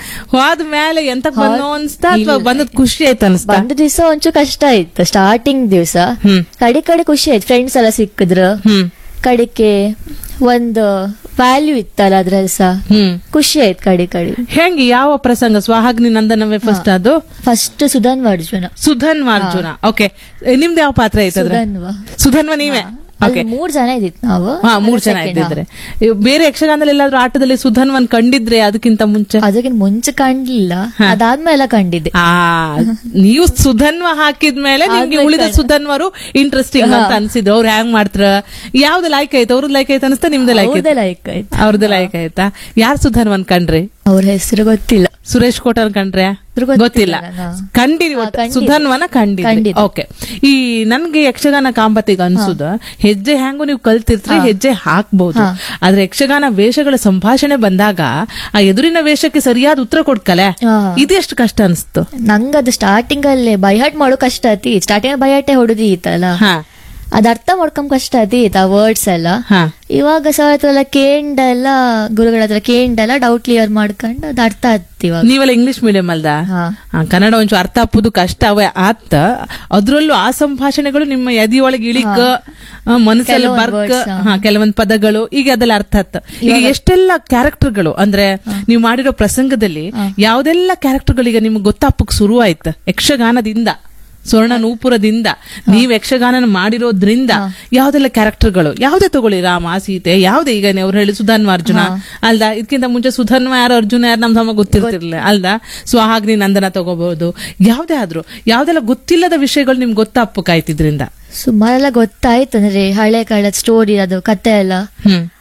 ಹೋದ ಮೇಲೆ ಎಂತ ಬಂದು ಅನ್ಸ್ತಾ ಅಥವಾ ಬಂದದ್ ಖುಷಿ ಆಯ್ತು ಅನ್ಸ್ತಾ ಬಂದ ದಿವಸ ಒಂಚೂರು ಕಷ್ಟ ಆಯ್ತು ಸ್ಟಾರ್ಟಿಂಗ್ ದಿವಸ ಹ್ಮ್ ಕಡಿ ಕಡೆ ಖುಷಿ ಆಯ್ತು ಫ್ರೆಂಡ್ಸ್ ಎಲ್ಲ ಸಿಕ್ಕಿದ್ರು ಹ್ಮ್ ಕಡಿಕೆ ಒಂದು ವ್ಯಾಲ್ಯೂ ಇತ್ತಲ್ಲ ಅದ್ರಲ್ಲಿ ಸಹ ಹ್ಮ್ ಖುಷಿ ಆಯ್ತು ಕಡಿ ಕಡಿ ಹೆಂಗೆ ಯಾವ ಪ್ರಸಂಗ ಸ್ವಹಾಗ್ನಿ ನಂದನವೇ ಫಸ್ಟ್ ಅದು ಫಸ್ಟ್ ಸುಧನ್ ಅರ್ಜುನ ಸುಧನ್ವ ಅರ್ಜುನ ಓಕೆ ನಿಮ್ದು ಯಾವ ಪಾತ್ರ ಐತೆ ಅದ್ರ ಸುಧನ್ವ ಸುಧನ್ವ ನೀವೇ ಅಲ್ಲಿ ಓಕೆ ಮೂರ್ ಜನ ಇದ್ದಿತ್ತು ನಾವು ಹಾ ಮೂರ್ ಜನ Second, ಇದ್ದಿದ್ರೆ ಇವ್ ಬೇರೆ ಯಕ್ಷಗಾನದಲ್ಲಿ ಎಲ್ಲಾದ್ರೂ ಆಟದಲ್ಲಿ ಸುಧನ್ವನ್ ಕಂಡಿದ್ರೆ ಅದಕ್ಕಿಂತ ಮುಂಚೆ ಅದಕ್ಕಿಂತ ಮುಂಚೆ ಕಂಡ್ಲಿಲ್ಲ ಅದಾದ್ಮೇಲೆ ಕಂಡಿದ್ದೆ ಆ ನೀವು ಸುಧನ್ವ ಹಾಕಿದ್ಮೇಲೆ ನಿಮ್ಗೆ ಉಳಿದ ಸುಧನ್ವರು ಇಂಟ್ರೆಸ್ಟಿಂಗ್ ಅಂತ ಅನ್ಸಿದ್ರು ಅವ್ರು ಹ್ಯಾಂಗ್ ಮಾಡ್ತಾರ ಯಾವ್ದು ಲೈಕ್ ಆಯ್ತು ಅವ್ರದ್ದು ಲೈಕ್ ಆಯ್ತು ಅನಿಸ್ತಾ ನಿಮ್ದು ಲೈಕ್ ಆಯ್ತು ಹೌದೇ ಲೈಕ್ ಆಯ್ತು ಅವ್ರದ್ದು ಲೈಕ್ ಆಯ್ತಾ ಯಾರ್ ಸುಧನ್ವನ್ ಕಂಡ್ರಿ ಅವ್ರ ಹೆಸರು ಗೊತ್ತಿಲ್ಲ ಸುರೇಶ್ ಕೋಟರ್ ಕಂಡ್ರೆ ಅದ್ರ ಗೊತ್ತಿಲ್ಲ ಗೊತ್ತಿಲ್ಲ ನಂಗೆ. ಕಂಡಿರಿ ಹಾ, ಒಟ್ಟು. ಕಂಡಿದ್ದೆ. ಸುಧನ್ವನ ಕಂಡಿದ್ರಿ ಕಂಡಿದ್ದೆ. ಓಕೆ ಈ ನನ್ಗೆ ಯಕ್ಷಗಾನ ಕಾಂಬತ್ತಿಗೆ ಅನ್ಸುದ ಹೆಜ್ಜೆ ಹ್ಯಾಂಗು ನೀವು ಕಲ್ತಿರ್ತೀರಿ ಹೆಜ್ಜೆ ಹಾಕ್ಬಹುದು ಆದ್ರೆ ಯಕ್ಷಗಾನ ವೇಷಗಳ ಸಂಭಾಷಣೆ ಬಂದಾಗ ಆ ಎದುರಿನ ವೇಷಕ್ಕೆ ಸರಿಯಾದ ಉತ್ತರ ಕೊಡ್ಕಲೆ ಹಾ. ಇದೆಷ್ಟು ಕಷ್ಟ ಅನ್ಸ್ತು ನಂಗದು ಸ್ಟಾರ್ಟಿಂಗ್ ಅಲ್ಲೇ ಬೈಹಾಟ್ ಮಾಡೋ ಕಷ್ಟ ಆತಿ ಸ್ಟಾರ್ಟಿಂಗ್ ಬೈಹಾಟೆ ಹೊಡೆದಿ ಇತ್ತಲ್ಲ ಹಾ ಅದ್ ಅರ್ಥ ಮಾಡ್ಕೊಂಡ್ ಕಷ್ಟ ಆತೀತ್ ಆ ವರ್ಡ್ಸ್ ಎಲ್ಲ ಹಾ ಇವಾಗ ಸಹ ಎಲ್ಲ ಕೇಂಡೆಲ್ಲ ಗುರುಗಳ ಹತ್ರ ಕೇಂಡೆಲ್ಲ ಡೌಟ್ ಕ್ಲಿಯರ್ ಮಾಡ್ಕೊಂಡು ಅದ್ ಅರ್ಥ ಆತ್ ಇವಾಗ ನೀವೆಲ್ಲ ಇಂಗ್ಲಿಷ್ ಮೀಡಿಯಂ ಅಲ್ದಾ ಹಾ. ಆ, ಕನ್ನಡ ಒಂಚೂರು ಅರ್ಥ ಹಾಪುದು ಕಷ್ಟ ಅವೇ ಆತ ಅದ್ರಲ್ಲೂ ಆ ಸಂಭಾಷಣೆಗಳು ನಿಮ್ಮ ಎದಿಯೊಳಗೆ ಇಳಿಕ ಆ, ಮನಸ್ಸಲ್ಲಿ ಕೆಲವೊಂದ್ ಬರ್ಕ words, ಹಾ. ಹಾ ಕೆಲವೊಂದ್ ಪದಗಳು ಈಗ ಅದೆಲ್ಲ ಅರ್ಥ ಆತ ಈಗ ಎಷ್ಟೆಲ್ಲ ಕ್ಯಾರೆಕ್ಟರ್ಗಳು ಅಂದ್ರೆ ನೀವು ಮಾಡಿರೋ ಪ್ರಸಂಗದಲ್ಲಿ ಯಾವ್ದೆಲ್ಲ ಕ್ಯಾರೆಕ್ಟರ್ಗಳು ಈಗ ನಿಮ್ಗೆ ಗೊತ್ತಾಪಕ್ ಶುರು ಆಯ್ತು ಯಕ್ಷಗಾನದಿಂದ ಸ್ವರ್ಣ ನೂಪುರದಿಂದ ನೀವ್ ಯಕ್ಷಗಾನ ಮಾಡಿರೋದ್ರಿಂದ ಯಾವ್ದೆಲ್ಲ ಕ್ಯಾರೆಕ್ಟರ್ಗಳು ಯಾವ್ದೇ ತಗೊಳ್ಳಿ ರಾಮ ಸೀತೆ ಯಾವ್ದೇ ಈಗ ಅವ್ರು ಹೇಳಿ ಸುಧನ್ವ ಅರ್ಜುನ ಅಲ್ದಾ ಇದಕ್ಕಿಂತ ಮುಂಚೆ ಸುಧನ್ವ ಯಾರು ಅರ್ಜುನ ಯಾರು ನಮ್ ಸಮ ಗೊತ್ತಿರ್ತಿರ್ಲಿಲ್ಲ ಅಲ್ದಾ ಸ್ವಹಾಗ್ನಿ ನಂದನ ತಗೋಬಹುದು ಯಾವ್ದೇ ಆದ್ರೂ ಯಾವ್ದೆಲ್ಲ ಗೊತ್ತಿಲ್ಲದ ವಿಷಯಗಳು ನಿಮ್ಗೆ ಗೊತ್ತಾಪಕ್ಕಾಯ್ತಿದ್ರಿಂದ ಸುಮಾರೆಲ್ಲ ಗೊತ್ತಾಯ್ತು ಅಂದ್ರೆ ಹಳೆ ಕಾಲದ ಸ್ಟೋರಿ ಅದು ಕತೆ ಎಲ್ಲ ಹ್ಮ್